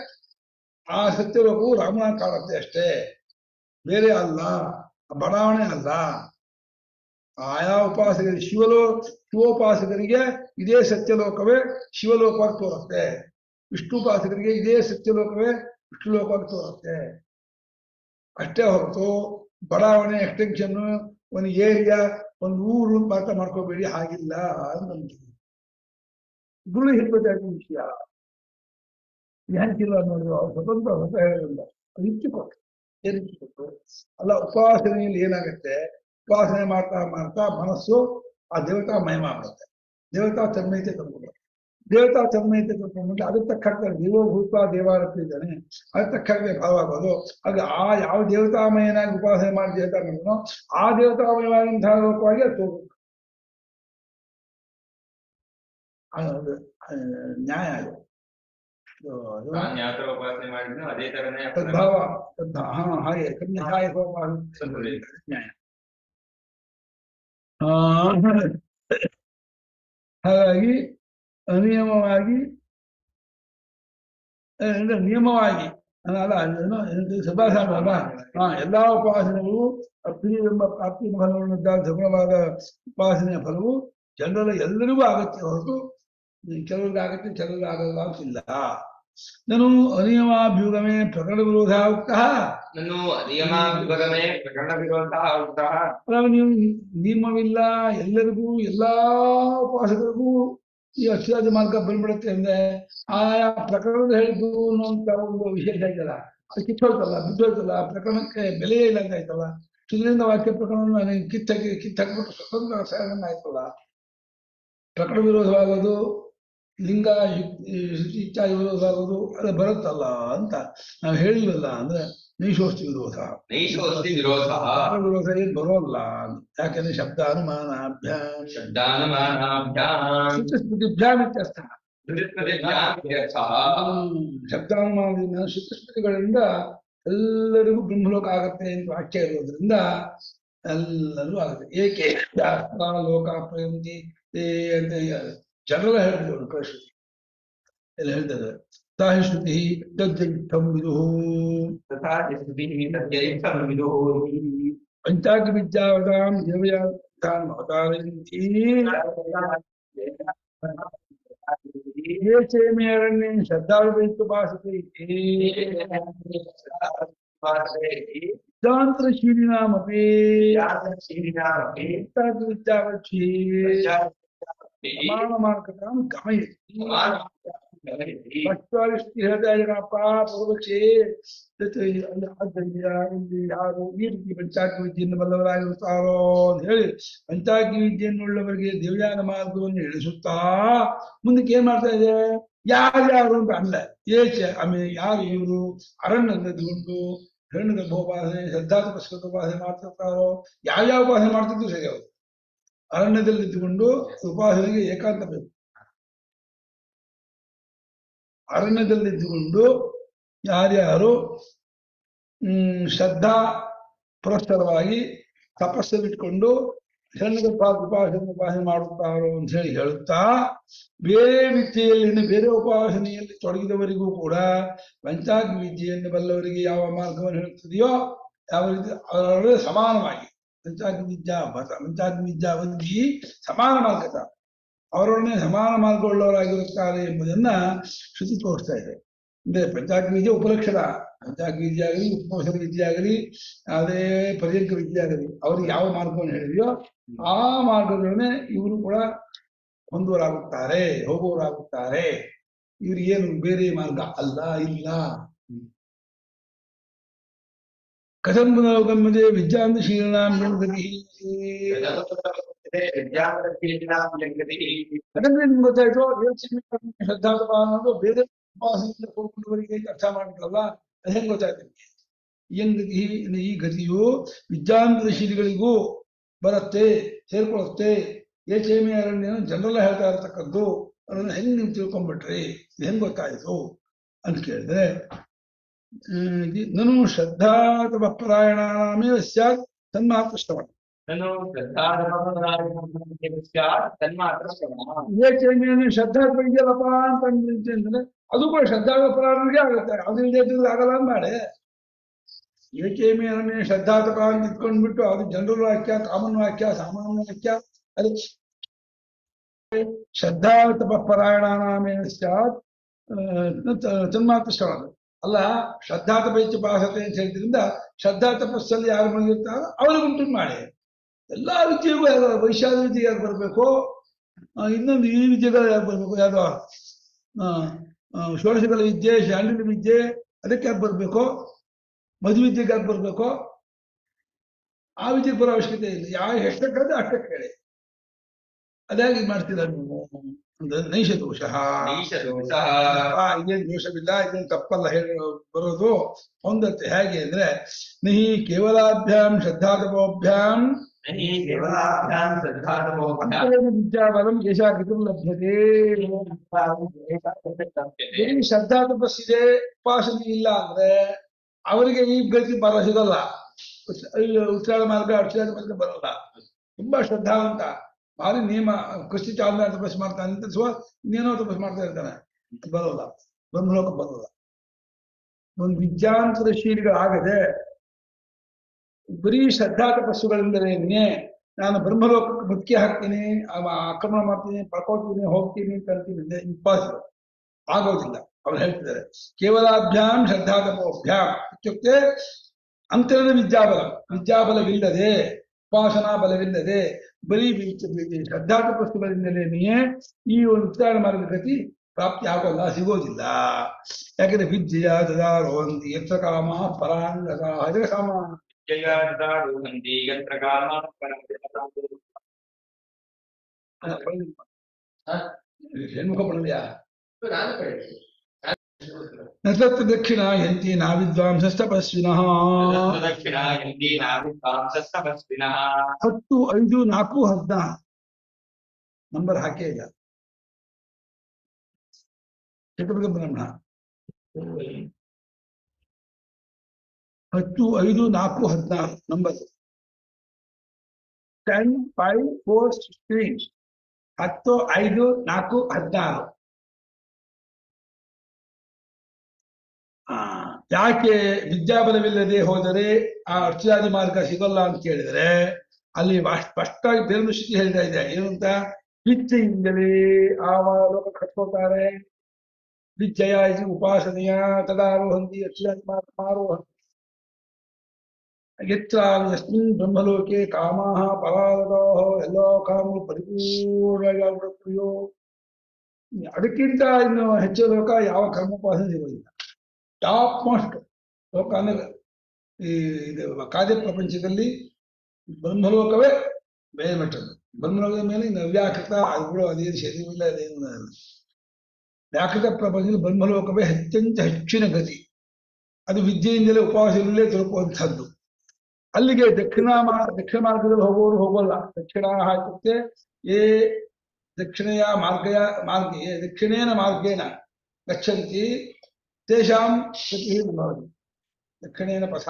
ಆ ಸತ್ಯಲೋಕವು ರಾಮನ ಕಾಣುತ್ತೆ ಅಷ್ಟೇ ಬೇರೆ ಅಲ್ಲ ಆ ಬಡಾವಣೆ ಅಲ್ಲ ಆಯಾ ಉಪಾಸಕರಿಗೆ ಶಿವಲೋ ಶಿವೋಪಾಸಕರಿಗೆ ಇದೇ ಸತ್ಯಲೋಕವೇ ಶಿವಲೋಕವಾಗಿ ತೋರುತ್ತೆ ವಿಷ್ಣುಪಾಸಕರಿಗೆ ಇದೇ ಸತ್ಯಲೋಕವೇ ವಿಷ್ಣುಲೋಕವಾಗಿ ತೋರುತ್ತೆ ಅಷ್ಟೇ ಹೊರತು ಬಡಾವಣೆ ಎಕ್ಸ್ಟೆನ್ಷನ್ ಒಂದು ಏರಿಯಾ ಒಂದು ಊರು ಅಂತ ಮಾತ್ರ ಮಾಡ್ಕೋಬೇಡಿ ಹಾಗಿಲ್ಲ ಅಂತ ನಮ್ಗೆ ಗುರು ಹಿಡ್ಬೇಕಾದ ವಿಷಯ ಯಾಕಿಲ್ಲ ನೋಡಿದ್ರು ಅವ್ರು ಸ್ವತಂತ್ರ ಹೊಸ ಹೇಳಿಲ್ಲ ಅದು ಇಚ್ಚಿಕೊಟ್ಟು ಏನು ಇಚ್ಚಿಕೊಟ್ಟು ಅಲ್ಲ ಉಪಾಸನೆಯಲ್ಲಿ ಏನಾಗುತ್ತೆ ಉಪಾಸನೆ ಮಾಡ್ತಾ ಮಾಡ್ತಾ ಮನಸ್ಸು ಆ ದೇವತಾ ಮಹಿಮ ಮಾಡುತ್ತೆ ದೇವತಾ ತನ್ಮಯತೆ ತಂದ್ಬಿಡುತ್ತೆ ದೇವತಾ ತನ್ಮಯತೆ ತಂದ್ಕೊಂಡ್ಬಿಟ್ಟು ಅದಕ್ಕೆ ತಕ್ಕಂತೆ ದೇವಭೂತ ದೇವಾರತ್ವ ಇದ್ದಾನೆ ಅದಕ್ಕೆ ತಕ್ಕಂತೆ ಭಾವವಾಗೋದು ಆಗ ಆ ಯಾವ ದೇವತಾಮಯನಾಗಿ ಉಪಾಸನೆ ಮಾಡಿ ದೇವತಾ ಮಾಡಿದ್ನೋ ಆ ದೇವತಾಮಯವಾದಂತಹ ಲೋಕವಾಗಿ ಅದು ತೋರುತ್ತೆ ಅದು ಆ, ನ್ಯಾಯ ಅದು ಅದು ಅದು ನಾನು ಯಾವ ತರ ಉಪಾಸನೆ ಮಾಡಿದ್ನೋ ಅದೇ ತರನೇ ತದ್ಭಾವ ತದ್ಭಾ ಹಾ ಹಾಗೆ ಕನ್ಯಾಯ ಹೋಮ ಸಂತೋಷ. ನ್ಯಾಯ ಆ, ಹಾಗಾಗಿ ಅನಿಯಮವಾಗಿ ಆ, ಅಂದ್ರೆ ನಿಯಮವಾಗಿ ಅಲ್ಲ ಅದೇನೋ ಏನಂತ ಸಭಾಸಾಮ ಅಲ್ಲ ಹಾ ಎಲ್ಲಾ ಉಪಾಸನೆಗಳು ಅಪ್ರಿಯ ಎಂಬ ಪ್ರಾಪ್ತಿ ಫಲವನ್ನು ಸಗುಣವಾದ ಉಪಾಸನೆಯ ಫಲವು ಜನರ ಎಲ್ಲರಿಗೂ ಆಗತ್ತೆ ಹೊರತು ಕೆಲವ್ರಿಗೆ ಆಗತ್ತೆ ಕೆಲವ್ರಿಗೆ ಆಗಲ್ಲ ಅಂತಿಲ್ಲ ನಾನು ಅನಿಯಮಾಭ್ಯುಗಮೇ ಪ್ರಕರಣ ವಿರೋಧ ಉಕ್ತಃ ನಾನು ನಿಯಮ ವಿಭಗಮೇ ಪ್ರಕರಣ ವಿರೋಧ ಉಕ್ತಃ ಅಲ್ಲ ನೀವು ನಿಯಮವಿಲ್ಲ ಎಲ್ಲರಿಗೂ ಎಲ್ಲಾ ಉಪಾಸಕರಿಗೂ ಈ ಅಕ್ಷರಾದ ಮಾರ್ಗ ಬಂದ್ಬಿಡುತ್ತೆ ಅಂದ್ರೆ ಆಯಾ ಪ್ರಕರಣದ ಹೇಳಿದ್ದು ಅನ್ನುವಂತ ಒಂದು ವಿಶೇಷ ಇದೆಯಲ್ಲ ಅದು ಕಿತ್ತೋಯ್ತಲ್ಲ ಬಿದ್ದೋಯ್ತಲ್ಲ ಆ ಪ್ರಕರಣಕ್ಕೆ ಬೆಲೆಯೇ ಇಲ್ಲ ಅಂತ ಆಯ್ತಲ್ಲ ಇದರಿಂದ ವಾಕ್ಯ ಪ್ರಕರಣವನ್ನು ಕಿತ್ತಾಕಿ ಕಿತ್ತಾಕ್ಬಿಟ್ಟು ಸ್ವತಂತ್ರ ಸಾಧನ ಆಯ್ತಲ್ಲ ಪ್ರಕರಣ ವಿರೋಧವಾಗೋದು ಲಿಂಗ ಯುಕ್- ಶ್ರುತಿ ಇತ್ಯಾದಿ ವಿರೋಧವಾಗೋದು ಅದು ಬರುತ್ತಲ್ಲ ಅಂತ ನಾವು ಹೇಳಿಲ್ವಲ್ಲ ಅಂದ್ರೆ ನೈಶೋಸ್ತಿ ವಿರೋಧ ನೈಷೋಸ್ತಿ ವಿರೋಧ ಪ್ರಕರಣ ವಿರೋಧ ಏನು ಬರೋಲ್ಲ ಅಂತ. ಯಾಕಂದ್ರೆ ಶಬ್ದ ಅನುಮಾನಾಭ್ಯಾಂ ಶಬ್ದಾನುಮಾನಾಭ್ಯಾಂ ಶ್ರುತಿಸ್ಮೃತಿಭ್ಯಾಮ್ ಇತ್ಯರ್ಥ ಧೃತಿಸ್ಮೃತಿಭ್ಯಾಂ ಇತ್ಯರ್ಥಃ. ಶಬ್ದಾನುಮಾನದಿಂದ ಶ್ರುತಿಸ್ಮೃತಿಗಳಿಂದ ಎಲ್ಲರಿಗೂ ಬ್ರಹ್ಮಲೋಕ ಆಗತ್ತೆ ಅಂತ ವಾಕ್ಯ ಇರೋದ್ರಿಂದ ಎಲ್ಲರೂ ಆಗುತ್ತೆ ಏಕೆ ಶಾಸ್ತ್ರ ಲೋಕ ಪ್ರಯಂತಿ ಏ ಅಂತ ಜನರಲ್ಲ ಹೇಳ್ತಿದ್ರು ಪ್ರಶ್ರುತಿ ಎಲ್ಲ ಹೇಳ್ತಾರೆ ತಾಹಿ ಶ್ರುತಿ ತದ್ದಿಟ್ಟಂ ವಿದುಃ ತಥಾ ಶ್ರುತಿಃ ತದ್ಯೈಷಂ ವಿದುಃ. ಪಂಚಾಗ್ನಿ ವಿದ್ಯಾವತಾಂ ದೇವಯಾನ್ ಅವತಾರಯಂತಿ ये चेमे अरण्ये श्रद्धावित्तुपासते सिद्धान्तशीलिनामपि विद्यावच्छी प्रमाणमार्गतां गमयति ಪಕ್ಷವಾರಿಷ್ಠಿರದಾಯನಪ್ಪ ಪೂರ್ವಕ್ಷೇ ಆದ್ದರಿಂದ ಇಲ್ಲಿ ಯಾರು ಈ ರೀತಿ ಪಂಚಾಗ್ನಿ ವಿದ್ಯೆಯನ್ನು ಬಲ್ಲವರಾಗಿರುತ್ತಾರೋ ಅಂತ ಹೇಳಿ ಪಂಚಾಗ್ನಿ ವಿದ್ಯೆಯನ್ನುಳ್ಳವರಿಗೆ ದಿವ್ಯಾನ ಮಾರ್ಗವನ್ನು ಇಳಿಸುತ್ತಾ ಮುಂದಕ್ಕೆ ಏನ್ ಮಾಡ್ತಾ ಇದೆ ಯಾರ್ಯಾರು ಅಂತ ಅಲ್ಲ ಏಚ ಆಮೇಲೆ ಯಾರು ಇವರು ಅರಣ್ಯದಲ್ಲಿಕೊಂಡು ಹೆಣ್ಣು ಉಪಾಸನೆ ಶ್ರದ್ಧಾ ತಪಸ್ಕೃತ ಉಪಾಸನೆ ಮಾಡ್ತಿರ್ತಾರೋ ಯಾವ್ಯಾವ ಉಪಾಸನೆ ಮಾಡ್ತಿದ್ರು ಸರಿ ಅವರು ಅರಣ್ಯದಲ್ಲಿ ಇದ್ದುಕೊಂಡು ಉಪಾಸನೆಗೆ ಏಕಾಂತ ಬೇಕು ಅರಣ್ಯದಲ್ಲಿದ್ದುಕೊಂಡು ಯಾರ್ಯಾರು ಹ್ಮ್ ಶ್ರದ್ಧಾ ಪುರಸ್ಸರವಾಗಿ ತಪಸ್ಸಲ್ಲಿಟ್ಕೊಂಡು ಹೆಣ್ಣಿಗೆ ಉಪಾಸನೆ ಉಪಾಸನೆ ಮಾಡುತ್ತಾರೋ ಅಂತ ಹೇಳಿ ಹೇಳುತ್ತಾ ಬೇರೆ ವಿದ್ಯೆಯಲ್ಲಿ ಬೇರೆ ಉಪಾಸನೆಯಲ್ಲಿ ತೊಡಗಿದವರಿಗೂ ಕೂಡ ಪಂಚಾಗ್ನಿ ವಿದ್ಯೆಯನ್ನು ಬಲ್ಲವರಿಗೆ ಯಾವ ಮಾರ್ಗವನ್ನು ಹೇಳುತ್ತದೆಯೋ ಯಾವ ರೀತಿ ಅವರೊಡನೆ ಸಮಾನವಾಗಿ ಪಂಚಾಗ್ನಿ ವಿದ್ಯಾ ಪಂಚಾಗ್ನಿ ವಿದ್ಯಾ ವಿದ್ಯೆ ಸಮಾನ ಮಾರ್ಗದ ಅವರೊಡನೆ ಸಮಾನ ಮಾರ್ಗವುಳ್ಳವರಾಗಿರುತ್ತಾರೆ ಎಂಬುದನ್ನ ಶ್ರುತಿ ತೋರಿಸ್ತಾ ಇದೆ ಅಂದ್ರೆ ಪಂಚಾಗ್ನಿ ವಿದ್ಯೆ ಉಪಲಕ್ಷಣ ಪಂಚಾಗ್ನಿ ವಿದ್ಯೆ ಆಗಲಿ ಉಪಮೋಷಣ ವಿದ್ಯೆ ಆಗಲಿ ಅದೇ ಪರ್ಯಂಕ ವಿದ್ಯೆ ಆಗಲಿ ಅವ್ರಿಗೆ ಯಾವ ಮಾರ್ಗವನ್ನು ಹೇಳಿದೆಯೋ ಆ ಮಾರ್ಗದೊಡನೆ ಇವರು ಕೂಡ ಹೊಂದುವರಾಗುತ್ತಾರೆ ಹೋಗುವವರಾಗುತ್ತಾರೆ ಇವ್ರಿಗೇನು ಬೇರೆ ಮಾರ್ಗ ಅಲ್ಲ ಇಲ್ಲ ಕಥಂ ಗಮ್ಯತೆ ವಿದ್ಯಾಂತಶೀಲನಾಂ ಗತಿ ಅದನ್ನೇ ನಿಮ್ಗೆ ಗೊತ್ತಾಯ್ತು ಯೋಚನೆ ಶ್ರದ್ಧಾತ್ಮ ಅನ್ನೋದು ಬೇರೆ ಉಪಾಸನೆಯಿಂದ ಕೂಡಿಕೊಂಡವರಿಗೆ ಅರ್ಥ ಮಾಡ್ಬಿಟ್ರಲ್ಲ ಅದು ಹೆಂಗ್ ಗೊತ್ತಾಯ್ತು ನಿಮ್ಗೆ ಏನ್ ಗತಿ ಈ ಗತಿಯು ವಿದ್ಯಾಂತಶೀಲಿಗಳಿಗೂ ಬರುತ್ತೆ ಸೇರ್ಕೊಳ್ಳುತ್ತೆ ಏ ಚೇಮೆ ಅರಣ್ಯ ಜನರಲ್ಲ ಹೇಳ್ತಾ ಇರತಕ್ಕದ್ದು ಅದನ್ನ ಹೆಂಗ್ ನೀವು ತಿಳ್ಕೊಂಡ್ಬಿಟ್ರಿ ಇದು ಹೆಂಗ್ ಗೊತ್ತಾಯ್ತು ಅಂತ ಕೇಳಿದ್ರೆ ಹ್ಮ್, ಇದು ನನು ಶ್ರದ್ಧಾ ತಪ ಪರಾಯಣಾಮೇವ ಸ್ಯಾತ್ ತನ್ಮಾತ್ರ ಶ್ರವಣ ತನ್ಮಾತ್ರ ಶ್ರವಣ ಏ ಚೇಮಿಯನ್ನು ಶ್ರದ್ಧಾ ಇದೆಯಲ್ಲಪ್ಪ ಅಂತ ಅಂದ್ಬಿಟ್ಟು ಅಂದ್ರೆ ಅದು ಕೂಡ ಶ್ರದ್ಧಾ ಪರಾಯಣರಿಗೆ ಆಗುತ್ತೆ ಅದು ಇಲ್ಲದೆ ಇದ್ರೆ ಆಗಲ್ಲ ಅಂದ್ಮಾಡೆ ಏಕೇಮಿ ಅರಣ್ಯ ಶ್ರದ್ಧಾ ತಪ ಅಂತ ಇಟ್ಕೊಂಡ್ಬಿಟ್ಟು ಅದು ಜನರಲ್ ವಾಕ್ಯ ಕಾಮನ್ ವಾಕ್ಯ ಸಾಮಾನ್ಯ ವಾಕ್ಯ ಅದು ಶ್ರದ್ಧಾ ತಪ ಪರಾಯಣಾಮೇವ ಸ್ಯಾತ್ ತನ್ಮಾತ್ರ ಶ್ರವಣ ಅಲ್ಲ ಶ್ರದ್ಧಾ ತಪೈತ್ಯ ಭಾಷತೆ ಅಂತ ಹೇಳಿದ್ರಿಂದ ಶ್ರದ್ಧಾ ತಪಸ್ಸಲ್ಲಿ ಯಾರು ಬಂದಿರ್ತಾರೋ ಅವರಿಗೆ ಉಂಟು ಮಾಡಿ ಎಲ್ಲಾ ವಿದ್ಯೆಗೂ ಯಾರು ವೈಶಾಲ ವಿದ್ಯೆ ಯಾರು ಬರಬೇಕು ಇನ್ನೊಂದು ಈ ವಿದ್ಯೆಗಳು ಯಾರು ಬರಬೇಕು ಯಾವ್ದೋ ಆ, ಆ, ಷೋಡಶಗಳ ವಿದ್ಯೆ ಶಾಂಡಿನ ವಿದ್ಯೆ ಅದಕ್ಕೆ ಯಾಕೆ ಬರಬೇಕು ಮಧು ವಿದ್ಯೆಗೆ ಯಾಕೆ ಬರಬೇಕು ಆ ವಿದ್ಯೆಗೆ ಬರೋ ಅವಶ್ಯಕತೆ ಇಲ್ಲ ಯಾವ ಎಷ್ಟಕ್ಕೆ ಹೇಳಿದ್ರೆ ಅಷ್ಟಕ್ಕೆ ಹೇಳಿ ಅದಾಗಿ ಮಾಡ್ತೀರ ನೀವು ಅಂದ್ರೆ ನೈಷ ದೋಷ ನೀಶದೋಷಃ ಆ, ಇದೇನ್ ದೋಷವಿಲ್ಲ ಇದೇನ್ ತಪ್ಪಲ್ಲ ಹೇಳಿ ಬರೋದು ಹೊಂದತ್ತೆ ಹೇಗೆ ಅಂದ್ರೆ ನಹಿ ಕೇವಲಾಭ್ಯಾಂ ಶ್ರದ್ಧಾತಪೋಭ್ಯಾಂ नहि केवलाभ्यां श्रद्धातपोभ्यां ಅಂತರೇಣ ವಿದ್ಯಾಬಲಂ ಯಶಾಕೃತಂ ಲಭ್ಯತೆ ಬರೀ ಶ್ರದ್ಧಾ ತಪಸ್ಸಿದೆ ಉಪಾಸನೆ ಇಲ್ಲ ಅಂದ್ರೆ ಅವರಿಗೆ ಈ ಗತಿ ಬರ ಸಿಗಲ್ಲ ಉತ್- ಇಲ್ಲಿ ಉತ್ತರ ಮಾರ್ಗ ಅಕ್ಷರ ಮಾರ್ಗ ಬರಲ್ಲ ತುಂಬಾ ಶ್ರದ್ಧಾವಂತ ಭಾರಿ ನಿಯಮ ಕೃಷಿ ಚಾಲನ ತಪಸ್ಸು ಮಾಡ್ತಾನೆ ಅಂತ ಸ್ವ ಇನ್ನೇನೋ ತಪಸ್ಸು ಮಾಡ್ತಾ ಇರ್ತಾನೆ ಬರೋಲ್ಲ ಬ್ರಹ್ಮಲೋಕ ಬರೋಲ್ಲ ಒಂದು ವಿದ್ಯಾಂತರ ಶೀಲಿಗಳಾಗದೆ ಬರೀ ಶ್ರದ್ಧಾ ತಪಸ್ಸುಗಳಿಂದಲೇ ನಾನು ಬ್ರಹ್ಮಲೋಕಕ್ಕೆ ಮುತ್ಕಿ ಹಾಕ್ತೀನಿ ಅವ ಆಕ್ರಮಣ ಮಾಡ್ತೀನಿ ಪಡ್ಕೊಳ್ತೀನಿ ಹೋಗ್ತೀನಿ ಅಂತ ಅಂತೀನಿ ಇಂಪಾಸಿಬಲ್ ಆಗೋದಿಲ್ಲ ಅವ್ರು ಹೇಳ್ತಿದ್ದಾರೆ ಕೇವಲಾಭ್ಯಾಂ ಶ್ರದ್ಧಾ ತಪೋಭ್ಯಾಂ ಇತ್ಯುಕ್ತೆ ಅಂತರದ ವಿದ್ಯಾಬಲ ವಿದ್ಯಾಬಲವಿಲ್ಲದೆ ಉಪಾಸನಾ ಬಲವಿಲ್ಲದೆ ಬರೀ ವಿ- ವಿ- ಶ್ರದ್ಧಾ ತಪಸ್ಸುಗಳಿಂದಲೇ ಈ ಒಂದು ಉತ್ತಾರ ಮಾರ್ಗ ಗತಿ ಪ್ರಾಪ್ತಿ ಆಗೋಲ್ಲ ಸಿಗೋದಿಲ್ಲ ಯಾಕಂದ್ರೆ ವಿದ್ಯೆಯ ದದಾರೋಹಂತಿ ಯತ್ರ ಕಾಮ ಪರಾಂಗತ ಹಜ ಕಾಮ जयादारुहन्ति यत्र कामाः परं ಹೆಣ್ಮುಖ ಪಡೆದೆಯಾ ನತತ್ರ ದಕ್ಷಿಣ ಯಂತಿ ನಾ ವಿದ್ವಾಂಸಸ್ತಪಸ್ವಿನಃ दक्षिणा हिन्दी नाभिकांसस्तपस्विनः ಹತ್ತು ಐದು ನಾಲ್ಕು ಹದಿನಾರು ನಂಬರ್ ಹಾಕೇ ಇಲ್ಲ ಚತುರ್ಗ ಬ್ರಹ್ಮಣ ಹತ್ತು ಐದು ನಾಲ್ಕು ಹದಿನಾರು number ten five four sixteen ಹತ್ತು ಐದು ನಾಲ್ಕು ಹದಿನಾರು ಆ ಯಾಕೆ ವಿದ್ಯಾಬಲವಿಲ್ಲದೆ ಹೋದರೆ ಆ ಅರ್ಚಾದಿ ಮಾರ್ಗ ಸಿಗಲ್ಲ ಅಂತ ಕೇಳಿದ್ರೆ ಅಲ್ಲಿ ವಾ- ಸ್ಪಷ್ಟವಾಗಿ ಬೇರೆ ಸ್ಥಿತಿ ಹೇಳ್ತಾ ಇದೆ ಏನು ಅಂತ ವಿದ್ಯೆಯಿಂದಲೇ ಆ ಲೋಕ ಕಟ್ಕೋತಾರೆ ವಿದ್ಯೆಯ ಇದು ಉಪಾಸನೆಯ ತದಾರೋಹಂತಿ ಅರ್ಚಾದಿ ಮಾರ್ಗ ಆರೋಹಂತಿ ಯತ್ರ ಯಸ್ಮಿನ್ ಬ್ರಹ್ಮಲೋಕೆ ಕಾಮಾಹ ಪರಾಗತೋ ಎಲ್ಲ ಕಾಮಗಳು ಪರಿಪೂರ್ಣವಾಗಿ ಆಗ್ಬಿಡುತ್ತವೆಯೋ ಅದಕ್ಕಿಂತ ಇನ್ನು ಹೆಚ್ಚು ಲೋಕ ಯಾವ ಕರ್ಮೋಪಾಸನೆ ಸಿಗೋದಿಲ್ಲ ಟಾಪ್ ಮೋಸ್ಟ್ ಲೋಕ ಅಂದ್ರೆ ಈ ಇದು ಕಾರ್ಯ ಪ್ರಪಂಚದಲ್ಲಿ ಬ್ರಹ್ಮಲೋಕವೇ ಮೇಲ್ಮಟ್ಟದ್ದು ಬ್ರಹ್ಮಲೋಕದ ಮೇಲೆ ಇನ್ನು ಅವ್ಯಾಕೃತ ಅದು ಕೂಡ ಅದೇನು ಶರೀರವಿಲ್ಲ ಅದೇನು ವ್ಯಾಕೃತ ಪ್ರಪಂಚದಲ್ಲಿ ಬ್ರಹ್ಮಲೋಕವೇ ಅತ್ಯಂತ ಹೆಚ್ಚಿನ ಗತಿ ಅದು ವಿದ್ಯೆಯಿಂದಲೇ ಉಪವಾಸದಿಂದಲೇ ತಲುಪುವಂಥದ್ದು ಅಲ್ಲಿಗೆ ದಕ್ಷಿಣ ಮಾ- ದಕ್ಷಿಣ ಮಾರ್ಗದಲ್ಲಿ ಹೋಗೋರು ಹೋಗಲ್ಲ ದಕ್ಷಿಣ ಇತ್ಯುಕ್ತೆ ಏ ದಕ್ಷಿಣೆಯ ಮಾರ್ಗಯ ಮಾರ್ಗೆ ದಕ್ಷಿಣೇನ ಮಾರ್ಗೇನ ಗಚ್ಚಂತಿ ತೇಷಾಂ ಗತಿಃ ಭವತಿ ದಕ್ಷಿಣೇನ ಪಥ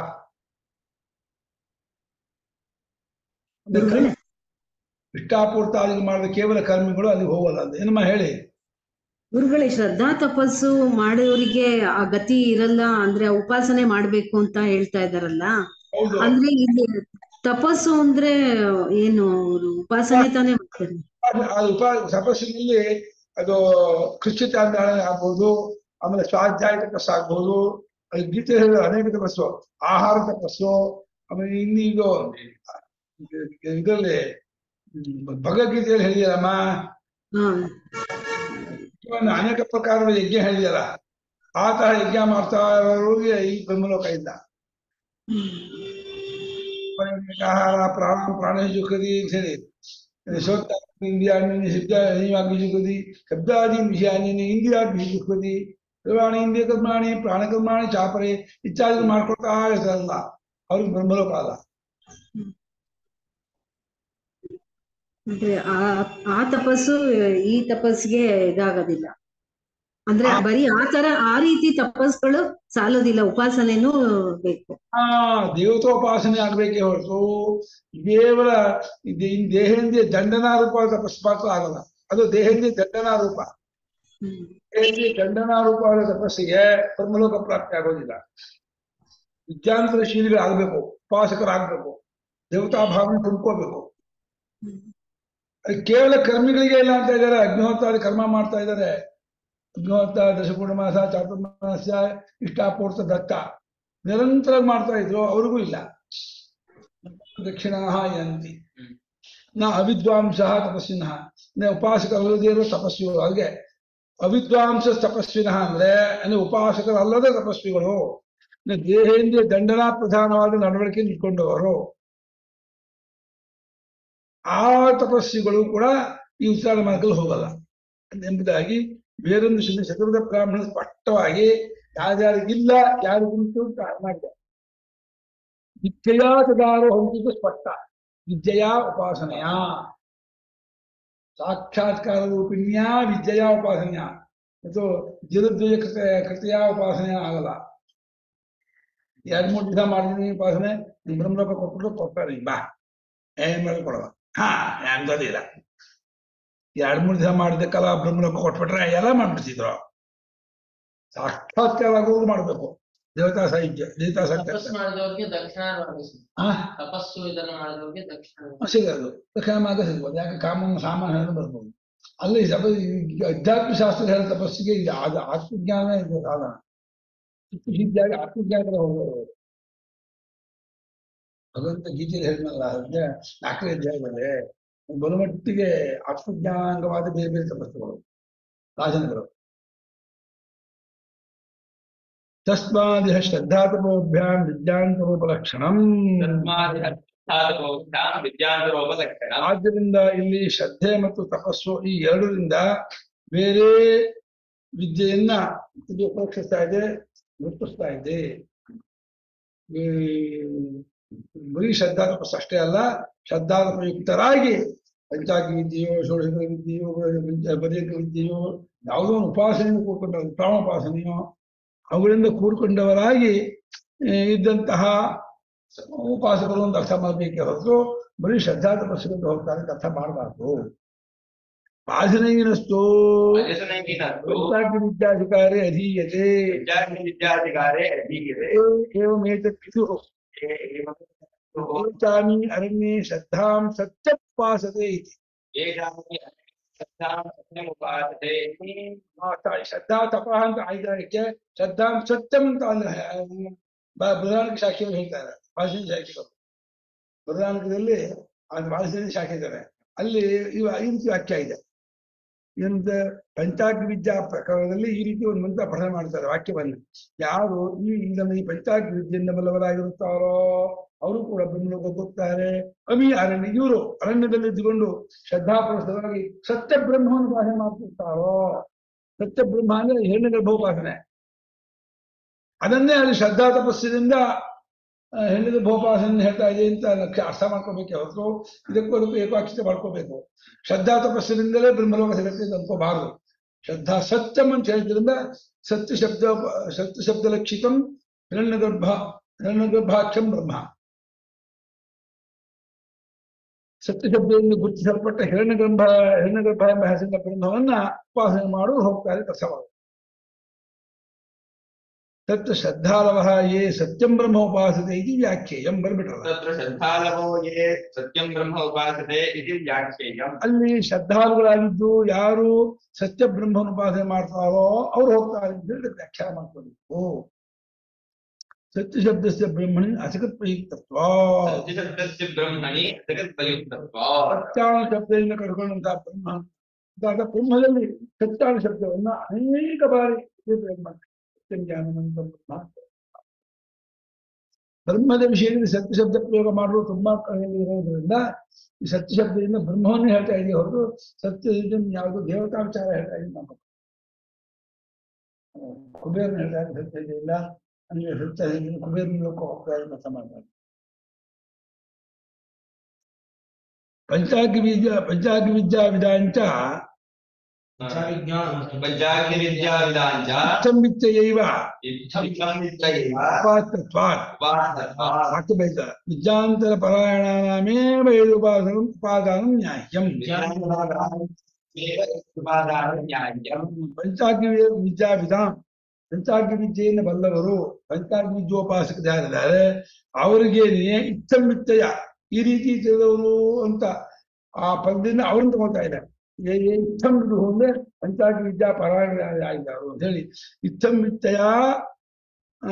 ಗುರುಗಳೇ ಇಷ್ಟಾಪೂರ್ತಾದಿ ಮಾಡಿದ ಕೇವಲ ಕರ್ಮಿಗಳು ಅಲ್ಲಿ ಹೋಗಲ್ಲ ಅಂತ ಏನಮ್ಮ ಹೇಳಿ ಗುರುಗಳೇ ಶ್ರದ್ಧಾ ತಪಸ್ಸು ಮಾಡೋರಿಗೆ ಆ ಗತಿ ಇರಲ್ಲ ಅಂದ್ರೆ ಉಪಾಸನೆ ಮಾಡ್ಬೇಕು ಅಂತ ಹೇಳ್ತಾ ಇದಾರಲ್ಲ ಹೌದು ಅಂದ್ರೆ ಇಲ್ಲಿ ತಪಸ್ಸು ಅಂದ್ರೆ ಏನು ಅವ್ರು ಉಪಾಸನೆ ತಾನೇ ಮಾಡ್ತಾರೆ ಅದು ಅದು ಉಪ ತಪಸ್ಸಿನಲ್ಲಿ ಅದು ಕೃಷಿ ಆಗ್ಬೋದು ಆಮೇಲೆ ಸ್ವಾಧ್ಯಾಯ ತಪಸ್ಸು ಆಗ್ಬೋದು ಅದು ಗೀತೆ ಹೇಳಿದ ಅನೇಕ ತಪಸ್ಸು ಆಹಾರ ತಪಸ್ಸು ಆಮೇಲೆ ಇನ್ನೀಗ ಇದರಲ್ಲಿ ಹ್ಮ್, ಭಗವದ್ಗೀತೆಯಲ್ಲಿ ಹೇಳಿದಲ್ಲಮ್ಮ ಹಾ ಇವನ್ನ ಅನೇಕ ಪ್ರಕಾರದ ಯಜ್ಞ ಹೇಳಿದಲ್ಲ ಆ ತರ ಯಜ್ಞ ಮಾಡ್ತಾ ಇರೋರಿಗೆ ಈ ಬ್ರಹ್ಮಲೋಕ ಇಲ್ಲ ಆಹಾರ ಪ್ರಾಣ ಪ್ರಾಣ ಜುಕದಿ ಅಂತ ಹೇಳಿ ಶ್ರೋತ ಇಂದ್ರಿಯಾಣಿ ಶಬ್ದಾನಿ ಜುಕದಿ ಶಬ್ದಾದಿ ವಿಷಯಾನಿ ಇಂದ್ರಿಯಾಗ್ನಿ ಜುಕದಿ ಸರ್ವಾಣಿ ಇಂದ್ರಿಯ ಕರ್ಮಾಣಿ ಪ್ರಾಣ ಕರ್ಮಾಣಿ ಚಾಪರೆ ಇತ್ಯಾದಿ ಮಾಡ್ಕೊಳ್ತಾ ಇರ್ತಾರಲ್ಲ ಅವ್ರಿಗೆ ಬ್ರಹ್ಮಲೋಕ ಅಲ್ಲ ಅಂದ್ರೆ ಆ ಆ ತಪಸ್ಸು ಈ ತಪಸ್ಸಿಗೆ ಇದಾಗೋದಿಲ್ಲ ಅಂದ್ರೆ ಬರೀ ಆ ತರ ಆ ರೀತಿ ತಪಸ್ಗಳು ಸಾಲೋದಿಲ್ಲ ಉಪಾಸನೆನೂ ಬೇಕು ಆ ದೇವತೋಪಾಸನೆ ಆಗ್ಬೇಕೇ ಹೊರತು ಕೇವಲ ಇದು ಈ ದೇಹೇಂದ್ರಿಯ ದಂಡನಾರೂಪ ತಪಸ್ಸು ಮಾತ್ರ ಆಗಲ್ಲ ಅದು ದೇಹೇಂದ್ರಿಯ ದಂಡನಾರೂಪ ಹ್ಮ್. ದೇಹೇಂದ್ರಿಯ ದಂಡನಾರೂಪವಾದ ತಪಸ್ಸಿಗೆ ಬ್ರಹ್ಮಲೋಕ ಪ್ರಾಪ್ತಿ ಆಗೋದಿಲ್ಲ ವಿದ್ಯಾಂತರ ಶೀಲಿಗಳಾಗಬೇಕು ಉಪಾಸಕರಾಗಬೇಕು ದೇವತಾ ಭಾವನೆ ತುಂಬ್ಕೋಬೇಕು ಹ್ಮ್. ಅದು ಕೇವಲ ಕರ್ಮಿಗಳಿಗೆ ಇಲ್ಲ ಅಂತ ಇದ್ದಾರೆ ಅಗ್ನಿಹೋತ್ರಾದಿ ಕರ್ಮ ಮಾಡ್ತಾ ಇದ್ದಾರೆ ಅಗ್ನಿಹೋತ್ರ ದಶಪೂರ್ಣ ಮಾಸ ಚಾತುರ್ಮಾಸ ಇಷ್ಟಾಪೂರ್ತ ದತ್ತ ನಿರಂತರ ಮಾಡ್ತಾ ಇದ್ರು ಅವ್ರಿಗೂ ಇಲ್ಲ ದಕ್ಷಿಣಾ ಯಂತಿ ಹ್ಮ್. ನ ಅವಿದ್ವಾಂಸ ತಪಸ್ವಿನಃ ನ ಉಪಾಸಕರಲ್ಲದೇ ಇರೋ ತಪಸ್ವಿಗಳು ಹಾಗೆ ಅವಿದ್ವಾಂಸ ತಪಸ್ವಿನಃ ಅಂದ್ರೆ ಅಂದ್ರೆ ಉಪಾಸಕರಲ್ಲದ ತಪಸ್ವಿಗಳು ನ ದೇಹೇಂದ್ರಿಯ ದಂಡನಾ ಪ್ರಧಾನವಾದ ನಡವಳಿಕೆ ಇಟ್ಕೊಂಡವರು ಆ ತಪಸ್ವಿಗಳು ಕೂಡ ಈ ಉಚ್ಚಾರ ಮಾರ್ಗದಲ್ಲಿ ಹೋಗಲ್ಲ ಎಂಬುದಾಗಿ ಬೇರೊಂದು ಶಿಲೆ ಚತುರ್ಥ ಬ್ರಾಹ್ಮಣ ಸ್ಪಷ್ಟವಾಗಿ ಯಾರ್ಯಾರಿಗಿಲ್ಲ ಯಾರಿಗುಂಟು ಅಂತ ಮಾಡಿದೆ ವಿದ್ಯೆಯ ತದಾರೋ ಹೊಂದಿದ್ದು ಸ್ಪಷ್ಟ ವಿದ್ಯೆಯ ಉಪಾಸನೆಯ ಸಾಕ್ಷಾತ್ಕಾರ ರೂಪಿಣ್ಯ ವಿದ್ಯೆಯ ಉಪಾಸನೆಯ ಮತ್ತು ಜಲದ್ವಯ ಕೃತ ಕೃತಿಯ ಉಪಾಸನೆ ಆಗಲ್ಲ ಎರಡ್ ಮೂರು ದಿವಸ ಮಾಡಿದೀನಿ ಉಪಾಸನೆ ನಿಮ್ ಬ್ರಹ್ಮಲೋಕ ಕೊಟ್ಬಿಟ್ಟು ಕೊಡ್ತಾರೆ ಬಾ ಏನ್ ಮಾಡಿ ಕೊಡಲ್ಲ ಹಾ ಅಂದೋದಿಲ್ಲ ಎರಡ್ ಮೂರು ದಿವಸ ಮಾಡಿದ್ದಕ್ಕೆಲ್ಲ ಬ್ರಹ್ಮಲೋಕ ಕೊಟ್ಬಿಟ್ರೆ ಎಲ್ಲ ಮಾಡ್ಬಿಡ್ತಿದ್ರು ಸಾಕ್ಷಾತ್ಕಾರ ಆಗೋದು ಮಾಡ್ಬೇಕು ದೇವತಾ ಸಾಹಿತ್ಯ ದೇವತಾ ತಪಸ್ಸು ಸಾಹಿತ್ಯ ಮಾಡಿದವ್ರಿಗೆ ದಕ್ಷಿಣ ಮಾರ್ಗ ಸಿಗುತ್ತೆ. ಹಾ ತಪಸ್ಸು ಇದನ್ನ ಮಾಡಿದವ್ರಿಗೆ ದಕ್ಷಿಣ ಮಾರ್ಗ. ಸಿಗೋದು ದಕ್ಷಿಣ ಮಾರ್ಗ ಸಿಗ್ಬೋದು ಯಾಕೆ ಕಾಮನ ಸಾಮಾನ್ಯ ಹೇಳಿ ಬರ್ಬೋದು ಅಲ್ಲಿ ತಪ ಈ ಅಧ್ಯಾತ್ಮ ಶಾಸ್ತ್ರ ಹೇಳೋ ತಪಸ್ಸಿಗೆ ಇದು ಅದು ಆತ್ಮಜ್ಞಾನ ಇದು ಸಾಧನ ಸಿದ್ಧಿಯಾಗಿ ಆತ್ಮಜ್ಞಾನ ಕಡೆ ಹೋಗೋರು ಅವರು. ಭಗವಂತ ಗೀತೆಯಲ್ಲಿ ಹೇಳಿದ್ನಲ್ಲ ಅಂದ್ರೆ ನಾಲ್ಕನೇ ಅಧ್ಯಾಯದಲ್ಲಿ ಬಲಮಟ್ಟಿಗೆ ಆತ್ಮಜ್ಞಾನಾಂಗವಾದ ಬೇರೆ ಬೇರೆ ತಪಸ್ಸುಗಳು ಸಾಧನೆಗಳು ತಸ್ಮಾದಿಹ ಶ್ರದ್ಧಾತಮೋಭ್ಯಾಂ ವಿದ್ಯಾಂತರೋಪಲಕ್ಷಣಂ ತಸ್ಮಾತ್ ವಿದ್ಯಾಂತರೋಪಲಕ್ಷಣ ಆದ್ದರಿಂದ ಇಲ್ಲಿ ಶ್ರದ್ಧೆ ಮತ್ತು ತಪಸ್ಸು ಈ ಎರಡರಿಂದ ಬೇರೆ ವಿದ್ಯೆಯನ್ನ ಇದು ಉಪೇಕ್ಷಿಸ್ತಾ ಇದೆ ಗುರುತಿಸ್ತಾ ಇದೆ ಈ ಬರೀ ಶ್ರದ್ಧಾ ತಪಸ್ಸು ಅಷ್ಟೇ ಅಲ್ಲ ಶ್ರದ್ಧಾ ತಪಯುಕ್ತರಾಗಿ ಪಂಚಾಗ್ನಿ ವಿದ್ಯೆಯೋ ಷೋಡಶ ವಿದ್ಯೆಯೋ ಬದಿಯಕ ವಿದ್ಯೆಯೋ ಯಾವುದೋ ಒಂದು ಉಪಾಸನೆಯನ್ನು ಕೂಡ್ಕೊಂಡ ಪ್ರಾಣೋಪಾಸನೆಯೋ ಅವುಗಳಿಂದ ಕೂಡ್ಕೊಂಡವರಾಗಿ ಆ, ಇದ್ದಂತಹ ಉಪಾಸಕರು ಒಂದು ಅರ್ಥ ಮಾಡಬೇಕೆ ಹೊರತು ಬರೀ ಶ್ರದ್ಧಾ ತಪಸ್ಸಿಗೆ ಹೋಗ್ತಾರೆ ಅಂತ ಅರ್ಥ ಮಾಡಬಾರ್ದು ಪಾಸನೈನಸ್ತೋ ವ್ಯಸನೈನस्तु ಪಂಚಾಗ್ನಿ ವಿದ್ಯಾಧಿಕಾರೇ ಅಧೀಯತೆ ವಿದ್ಯಾರ್ಥಿ ವಿದ್ಯಾಧಿಕಾರೇ ಅಧೀಯತೆ ಏವಮೇತತ್ ಪಿತುಃ ಚಾಮಿ ಅರಣ್ಯೇ ಶ್ರದ್ಧಾಂ ಸತ್ಯಪಾಸತೆ ಇತಿ ಉಪಾಸತೆ ಆ ಶ್ರದ್ಧಾ ತಪ ಅಂತ ಆಯ್ದಾರಕ್ಕೆ ಶ್ರದ್ಧಾಂ ಸತ್ಯಂ ಅಂತ ಅಂದ್ರೆ ಬ- ಬೃಹದಾರಣ್ಯಕ ಶಾಖೆಯವರು ಹೇಳ್ತಾರೆ ಭಾಷಣ ಶಾಖೆಗಳು ಬೃಹದಾರಣ್ಯಕದಲ್ಲಿ ಅದು ಭಾಷಣ ಶಾಖೆ ಇದ್ದಾರೆ ಅಲ್ಲಿ ಇವ ಈ ರೀತಿ ವಾಕ್ಯ ಇದೆ ಏನಂತ ಪಂಚಾಗ್ನಿ ವಿದ್ಯಾ ಪ್ರಕರಣದಲ್ಲಿ ಈ ರೀತಿ ಒಂದು ಮಂತ್ರ ಪಠಣ ಮಾಡ್ತಾರೆ ವಾಕ್ಯವನ್ನು ಯಾರು ಈ ಇದನ್ನು ಈ ಪಂಚಾಗ್ನಿ ವಿದ್ಯೆಯಿಂದ ಬಲ್ಲವರಾಗಿರುತ್ತಾರೋ ಅವರು ಕೂಡ ಬ್ರಹ್ಮಲೋಕಕ್ಕೆ ಹೋಗ್ತಾರೆ ಅಮಿ ಅರಣ್ಯ ಇವರು ಅರಣ್ಯದಲ್ಲಿ ಇದ್ದುಕೊಂಡು ಶ್ರದ್ಧಾಪುರಸ್ಥರಾಗಿ ಸತ್ಯ ಬ್ರಹ್ಮವನ್ನು ಭಾಷೆ ಮಾಡ್ತಿರ್ತಾರೋ ಸತ್ಯ ಬ್ರಹ್ಮ ಅಂದ್ರೆ ಹೆಣ್ಣು ಗರ್ಭೋಪಾಸನೆ ಅದನ್ನೇ ಅಲ್ಲಿ ಶ್ರದ್ಧಾ ತಪಸ್ಸಿನಿಂದ ಆ, ಹೆಣ್ಣು ಗರ್ಭೋಪಾಸನೆ ಹೇಳ್ತಾ ಇದೆ ಅಂತ ಲಕ್ಷ್ಯ ಅರ್ಥ ಮಾಡ್ಕೋಬೇಕೆ ಹೊರತು ಇದಕ್ಕೂ ಅದಕ್ಕೂ ಏಕಾಕ್ಷತೆ ಮಾಡ್ಕೋಬೇಕು ಶ್ರದ್ಧಾ ತಪಸ್ಸಿನಿಂದಲೇ ಬ್ರಹ್ಮಲೋಕ ಸಿಗತ್ತೆ ಅಂತ ಅನ್ಕೋಬಾರದು ಶ್ರದ್ಧಾ ಸತ್ಯಂ ಅಂತ ಹೇಳಿದ್ರಿಂದ ಸತ್ಯ ಶಬ್ದ ಸತ್ಯ ಶಬ್ದ ಲಕ್ಷಿತಂ ಹಿರಣ್ಯಗರ್ಭ ಹಿರಣ್ಯಗರ್ಭಾಖ್ಯಂ ಬ್ರಹ್ಮ ಸತ್ಯ ಶಬ್ದದಿಂದ ಗುರುತಿಸಲ್ಪಟ್ಟ ಹಿರಣ್ಯಗರ್ಭ ಹಿರಣ್ಯಗರ್ಭ ಎಂಬ ಹೆಸರಿನ ಬ್ರಹ್ಮವನ್ನ ಉಪಾಸನೆ ಮಾಡು ಹೋಗ್ತಾರೆ ಕಸವಾಗ ತತ್ ಶ್ರದ್ಧಾಲವಃ ಯೇ ಸತ್ಯಂ ಬ್ರಹ್ಮ ಉಪಾಸತೆ ಇದು ವ್ಯಾಖ್ಯೇಯಂ ಬರ್ಬಿಟ್ರಲ್ಲ ತತ್ರ ಶ್ರದ್ಧಾಲವೋ ಯೇ ಸತ್ಯಂ ಬ್ರಹ್ಮ ಉಪಾಸತೆ ಇದು ವ್ಯಾಖ್ಯೇಯಂ ಅಲ್ಲಿ ಶ್ರದ್ಧಾಳುಗಳಾಗಿದ್ದು ಯಾರು ಸತ್ಯ ಬ್ರಹ್ಮನ ಉಪಾಸನೆ ಮಾಡ್ತಾರೋ ಅವ್ರು ಹೋಗ್ತಾರೆ ಅಂತ ಹೇಳಿ ವ್ಯಾಖ್ಯಾನ ಮಾಡ್ಕೊಬೇಕು ಸತ್ಯ ಶಬ್ದಸ್ಯ ಬ್ರಹ್ಮಣಿ ಅಸಕತ್ ಪ್ರಯುಕ್ತತ್ವ ಸತ್ಯಶಬ್ದಸ್ಯ ಬ್ರಹ್ಮಣಿ ಜಗತ್ಪ್ರಯುಕ್ತತ್ವ ಸತ್ಯಾನ ಶಬ್ದದಿಂದ ಕರ್ಕೊಂಡಂತಹ ಬ್ರಹ್ಮ ಇದಾಗ ಬ್ರಹ್ಮದಲ್ಲಿ ಸತ್ಯಾನ ಶಬ್ದವನ್ನ ಅನೇಕ ಬಾರಿ ಉಪಯೋಗ ಮಾಡ್ತಾರೆ ಸತ್ಯಂ ಜ್ಞಾನಮಂತ ಬ್ರಹ್ಮ ಬ್ರಹ್ಮದ ವಿಷಯದಲ್ಲಿ ಸತ್ಯ ಶಬ್ದ ಪ್ರಯೋಗ ಮಾಡಲು ತುಂಬಾ ಕಡಿಮೆ ಇರೋದ್ರಿಂದ ಈ ಸತ್ಯ ಶಬ್ದದಿಂದ ಬ್ರಹ್ಮವನ್ನು ಹೇಳ್ತಾ ಇದೆಯೇ ಹೊರತು ಸತ್ಯ ಯಾವುದು ದೇವತಾ ವಿಚಾರ ಹೇಳ್ತಾ ಇದೀವಿ ನಾವು ಕುಬೇರನ ಹೇಳ್ತಾ ಇದ್ರೆ ಸತ್ಯ ಇದೆ ಇಲ್ಲ ಅಂದ್ರೆ ಸತ್ಯ ಇದೆ ಕುಬೇರನ ಲೋಕ ಹೋಗ್ತಾ ಇದೆ ಅಂತ ಮಾಡ್ತಾರೆ ಪಂಚಾಗ್ನಿ ವಿದ್ಯಾ ಪಂಚಾಗ್ನಿ ವಿದ್ಯಾ ವಿಧಾಂಚ ಪಂಚಾಗ್ನಿ ವಿದ್ಯಾವಿದಾಂಚ ಸಂವಿತ್ತಯೈವ ಇತ್ತಂ ವಿದ್ಯೈವ ಅಪಾತ್ರತ್ವಾತ್ ಉಪಾಸತ್ವಾತ್ ವಾಕ್ಯ ಬೈತ ವಿದ್ಯಾಂತರ ಪರಾಯಣಾನಾಮೇವ ವೇದೋಪಾಸನಂ ಉಪಾದಾನಂ ನ್ಯಾಯ್ಯಂ ನ್ಯಾಯಂ ಪಂಚಾಗ್ನಿ ವಿದ್ಯಾ ವಿಧಾನ್ ಪಂಚಾಗ್ನಿ ವಿದ್ಯೆಯನ್ನು ಬಲ್ಲವರು ಪಂಚಾಗ್ನಿ ವಿದ್ಯೋಪಾಸಕರಿದ್ದಾರೆ ಅವರಿಗೇನೆ ಇತ್ತಂಬಿತ್ತಯ ಈ ರೀತಿ ತಿಳಿದವರು ಅಂತ ಆ ಪದದಿಂದ ಅವ್ರನ್ನ ತಗೊಳ್ತಾ ಇದ್ದಾರೆ ಏ- ಏ ಇತ್ತಂ ಬಿಡು ಅಂದ್ರೆ ಪಂಚಾಗ್ನಿ ವಿದ್ಯಾ ಪರಾಯಣರಾಗಿದ್ದಾರೆ ಅಂತ ಹೇಳಿ ಇತ್ತಂಬಿತ್ತಯ ಆ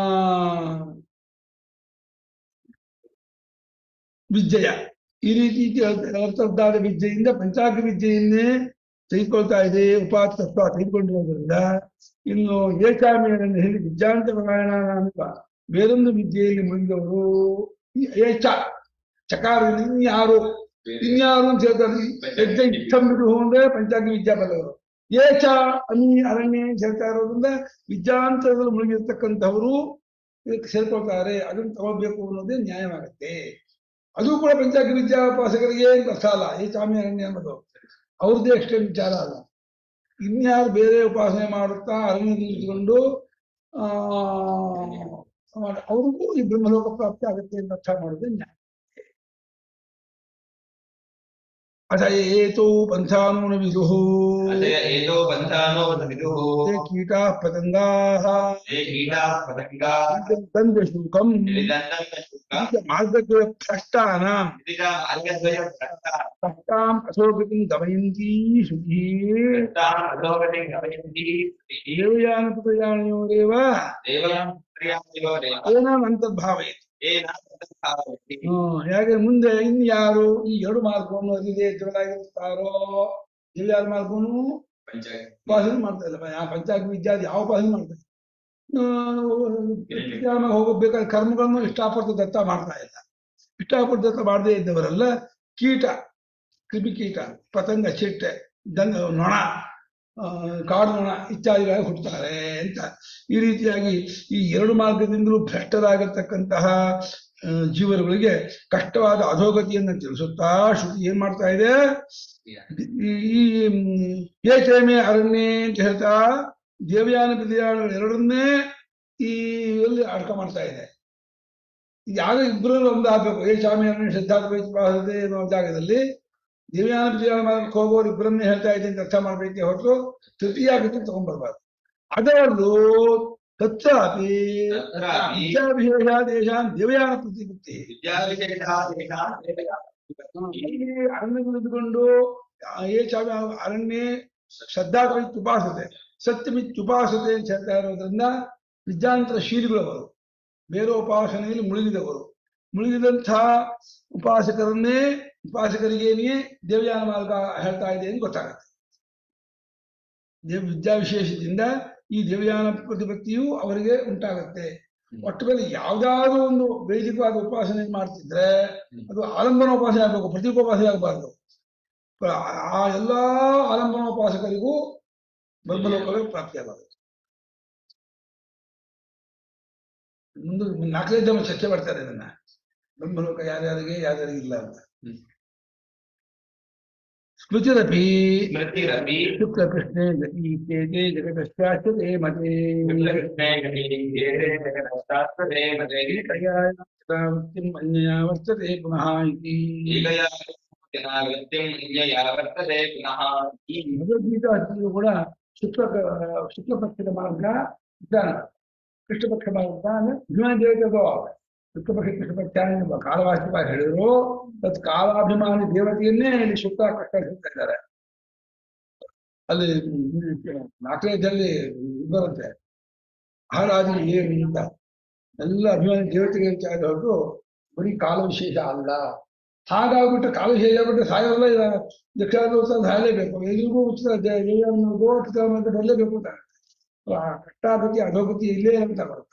ವಿದ್ಯೆಯ ಈ ರೀತಿ ಅರ್ಥದ್ದಾದ ವಿದ್ಯೆಯಿಂದ ಪಂಚಾಗ್ನಿ ವಿದ್ಯೆಯನ್ನೇ ತೆಗೆದುಕೊಳ್ತಾ ಇದೆ ಉಪಾತತ್ವ ತೆಗೆದುಕೊಂಡಿರೋದ್ರಿಂದ ಇನ್ನು ಏಕಾಮಿಯರನ್ನು ಹೇಳಿ ವಿದ್ಯಾಂತ ಪರಾಯಣ ಅನ್ನುವ ಬೇರೊಂದು ವಿದ್ಯೆಯಲ್ಲಿ ಮುಗಿದವರು ಈ ಏಚ ಚಕಾರದಲ್ಲಿ ಇನ್ಯಾರು ಇನ್ಯಾರು ಅಂತ ಹೇಳ್ತಾರೆ ಯಜ್ಞ ಇತ್ತಂ ಬಿಡು ಅಂದ್ರೆ ಪಂಚಾಗ್ನಿ ವಿದ್ಯಾ ಬಲ್ಲವರು ಏಚ ಅನಿ ಅರಣ್ಯ ಅಂತ ಹೇಳ್ತಾ ಇರೋದ್ರಿಂದ ವಿದ್ಯಾಂತರದಲ್ಲಿ ಮುಳುಗಿರ್ತಕ್ಕಂಥವರು ಇದಕ್ಕೆ ಸೇರ್ಕೊಳ್ತಾರೆ ಅದನ್ನು ತಗೋಬೇಕು ಅನ್ನೋದೇ ನ್ಯಾಯವಾಗುತ್ತೆ ಅದು ಕೂಡ ಪಂಚಾಗ್ನಿ ವಿದ್ಯಾಭ್ಯಾಸಕರಿಗೆ ಅಂತ ಅರ್ಥ ಅಲ್ಲ ಈ ಸ್ವಾಮಿ ಅರಣ್ಯ ಅನ್ನೋದು ಅವ್ರದ್ದೇ ಅಷ್ಟೇ ವಿಚಾರ ಅಲ್ಲ ಇನ್ಯಾರು ಬೇರೆ ಉಪಾಸನೆ ಮಾಡುತ್ತಾ ಅರಣ್ಯದಲ್ಲಿ ಇದ್ಕೊಂಡು ಆ ಮಾಡ- ಅವ್ರಿಗೂ ಈ ಬ್ರಹ್ಮಲೋಕ ಪ್ರಾಪ್ತಿ ಆಗುತ್ತೆ ಅಂತ ಅರ್ಥ ಮಾಡೋದೇ ನ್ಯಾಯ ಅಥ ಏತೋ ಪಂಥಾನೂನ ವಿದುಃ ಅತಯ ಏತೋ ಬಂಧಾನೋ ವಿದುಃ ते कीटाः पतङ्गाः ते कीटाः पतङ्गाः दन्तशुल्कम् निदन्तशुक्लम् मार्गद्वयभ्रष्टानाम् इति च मार्गद्वयभ्रष्टाः भक्ताम् अशोकतिम् गमयन्ती शुचिः ताम् अधोगतिं गमयन्ति स्त्रीः देवयानप्रयाणयोरेव देवयां प्रियायोरेव ಏನಾನ್ ಅಂತರ್ಭಾವಯತಿ येन तद्भावयति ಹೇಗೆ ಮುಂದೆ ಇನ್ಯಾರು ಈ ಎರಡು ಮಾರ್ಗವನ್ನು ಅರಿದೇ ಎದುರಾಗಿರುತ್ತಾರೋ ಇಲ್ಯಾರ ಮಾರ್ಗವನ್ನು ಉಪಾಸನೆ ಮಾಡ್ತಾ ಇಲ್ಲ ಯಾವ ಪಂಚಾಗ್ನಿ ವಿದ್ಯಾದಿ ಯಾವ ಉಪಾಸನೆ ಮಾಡ್ತಾ ಇಲ್ಲ ಆ, ಹೋಗಬೇಕಾದ ಕರ್ಮಗಳನ್ನು ಇಷ್ಟಪಟ್ಟು ದತ್ತ ಮಾಡ್ತಾ ಇಲ್ಲ ಇಷ್ಟಪಟ್ಟು ದತ್ತ ಮಾಡದೇ ಇದ್ದವರೆಲ್ಲ ಕೀಟ ಕ್ರಿಮಿಕೀಟ ಪತಂಗ ಚಿಟ್ಟೆ ದನ್ ನೊಣ ಆ, ಕಾಡು ನೊಣ ಇತ್ಯಾದಿಗಳಾಗಿ ಹುಟ್ಟುತ್ತಾರೆ ಅಂತ ಈ ರೀತಿಯಾಗಿ ಈ ಎರಡು ಮಾರ್ಗದಿಂದಲೂ ಭ್ರಷ್ಟರಾಗಿರ್ತಕ್ಕಂತಹ ಆ, ಜೀವರುಗಳಿಗೆ ಕಷ್ಟವಾದ ಅಧೋಗತಿಯನ್ನು ತಿಳಿಸುತ್ತಾ ಶ್ರುತಿ ಏನ್ ಮಾಡ್ತಾ ಇದೆ ಈ ಈ ಏಕೇಮೆ ಅರಣ್ಯ ಅಂತ ಹೇಳ್ತಾ ದೇವಯಾನ ಬಿದ್ಯಾನ ಎರಡನ್ನೇ ಈ ಎಲ್ಲಿ ಅಡ್ಕ ಮಾಡ್ತಾ ಇದೆ ಯಾರು ಇಬ್ಬರಲ್ಲಿ ಒಂದು ಆಗ್ಬೇಕು ಏ ಸ್ವಾಮಿ ಅರಣ್ಯ ಶ್ರದ್ಧಾತ್ಮಕ ಅನ್ನೋ ಜಾಗದಲ್ಲಿ ದಿವ್ಯಾನ ವಿಜಯ ಮಾಡಕ್ಕೆ ಹೋಗೋರು ಇಬ್ಬರನ್ನೇ ಹೇಳ್ತಾ ಇದ್ದೀನಿ ಅಂತ ಅರ್ಥ ಮಾಡ್ಬೇಕೆ ಹೊರತು ತೃತೀಯ ಗತಿ ತಗೊಂಡ್ಬರ್ಬಾರ್ದು ಅದರಲ್ಲೂ ತತ್ರಾಪಿ ತತ್ರಾಪಿ ವಿದ್ಯಾವಿಶೇಷ ದೇಶಾನ್ ದಿವ್ಯಾನ ಪ್ರತಿಪತ್ತಿ ವಿದ್ಯಾವಿಶೇಷಾದೇಶಾನ್ ಇಲ್ಲಿ ಅರಣ್ಯದಲ್ಲಿದ್ದುಕೊಂಡು ಏ ಚಾವ ಅರಣ್ಯ ಶ್ರದ್ಧಾಕವಿತ್ಯುಪಾಸತೆ ಸತ್ಯಮಿತ್ಯುಪಾಸತೆ ಅಂತ ಹೇಳ್ತಾ ಇರೋದ್ರಿಂದ ವಿದ್ಯಾಂತರ ಶೀಲಿಗಳು ಅವರು ಬೇರೆ ಉಪಾಸನೆಯಲ್ಲಿ ಮುಳುಗಿದವರು ಮುಳುಗಿದಂತಹ ಉಪಾಸಕರನ್ನೇ ಉಪಾಸಕರಿಗೇನೆಯೇ ದೇವಯಾನ ಮಾರ್ಗ ಹೇಳ್ತಾ ಇದೆ ಅಂತ ಗೊತ್ತಾಗುತ್ತೆ ದೇವ್ ವಿದ್ಯಾವಿಶೇಷದಿಂದ ಈ ದೇವಯಾನ ಪ್ರತಿಪತ್ತಿಯು ಅವರಿಗೆ ಉಂಟಾಗುತ್ತೆ ಒಟ್ಟು ಮೇಲೆ ಯಾವ್ದಾದ್ರು ಒಂದು ವೈದಿಕವಾದ ಉಪಾಸನೆ ಮಾಡ್ತಿದ್ರೆ ಅದು ಆಲಂಬನ ಉಪಾಸನೆ ಆಗಬೇಕು ಪ್ರತಿಕೋಪಾಸನೆ ಆಗಬಾರ್ದು ಆ ಎಲ್ಲಾ ಆಲಂಬನೋಪಾಸಕರಿಗೂ ಬ್ರಹ್ಮಲೋಕವೇ ಪ್ರಾಪ್ತಿಯಾಗಬೇಕು ಮುಂದೆ ನಾಲ್ಕೈದು ಜನ ಚರ್ಚೆ ಮಾಡ್ತಾರೆ ಇದನ್ನ ಬ್ರಹ್ಮಲೋಕ ಯಾರ್ಯಾರಿಗೆ ಯಾರ್ಯಾರಿಗೆ ಇಲ್ಲ ಅಂತ ಹ್ಮ್. ಸ್ಮೃತಿರಪಿ ಸ್ಮೃತಿರಪಿ ಶುಕ್ಲ ಕೃಷ್ಣೇ ಗೀತೆ ಜಗತಶ್ಚಾಸ್ತ್ರೇ ಮತೆ ವಿಪ್ಲಕೃಷ್ಣೇ ಗಣೀಯೇ ಜಗದಶಾಸ್ತ್ರದೇವತೆ ವೃತ್ತಿಂ ಅನ್ಯಯಾ ವರ್ತತೆ ಪುನಃ ಇತಿ ಈಗಯ ಜನಾಗತ್ಯಂ ಅನ್ಯಯಾ ವರ್ತತೆ ಪುನಃ ಈ ಭಗವದ್ಗೀತಾ ಅರ್ಥದಲ್ಲೂ ಕೂಡ ಶುಕ್ಲ ಶುಕ್ಲ ಪಕ್ಷದ ಮಾರ್ಗ ವಿಧಾನ ಕೃಷ್ಣ ಪಕ್ಷ ಮಾರ್ಗ ಅಂದ್ರೆ ಅಭಿಮಾನ ದೇವತೆಗಳು ಶುಕ್ಲ ಪಕ್ಷ ಕೃಷ್ಣ ಪಕ್ಷ ಎಂಬ ಕಾಲವಾಚಿಕವಾಗಿ ಹೇಳಿದ್ರು ತತ್ ಕಾಲಾಭಿಮಾನಿ ದೇವತೆಯನ್ನೇ ಇಲ್ಲಿ ಶುಕ್ಲ ಕೃಷ್ಣ ಹೇಳ್ತಾ ಇದ್ದಾರೆ ಅಲ್ಲಿ ನಾಲ್ಕೈದಲ್ಲಿ ಬರುತ್ತೆ ಮಹಾರಾಜ ಏನು ಅಂತ ಎಲ್ಲ ಅಭಿಮಾನಿ ದೇವತೆಗೆ ವಿಚಾರ ಹೊರಟು ಬರೀ ಕಾಲ ವಿಶೇಷ ಅಲ್ಲ ಹಾಗಾಗ್ಬಿಟ್ಟು ಕಾಲ ವಿಶೇಷ ಆಗ್ಬಿಟ್ಟು ಸಾಯೋಲ್ಲ ಇಲ್ಲ ದಕ್ಷಿಣಾದ ಸಾಯಲೇಬೇಕು ಎಲ್ರಿಗೂ ಉಚಿತ ದೇವಿಯನ್ನು ಉಚಿತ ಅಂತ ಬರಲೇಬೇಕು ಅಂತ ಆ ಕಷ್ಟಾಪತಿ ಅಧೋಗತಿ ಇಲ್ಲೇ ಅಂತ ಬರುತ್ತೆ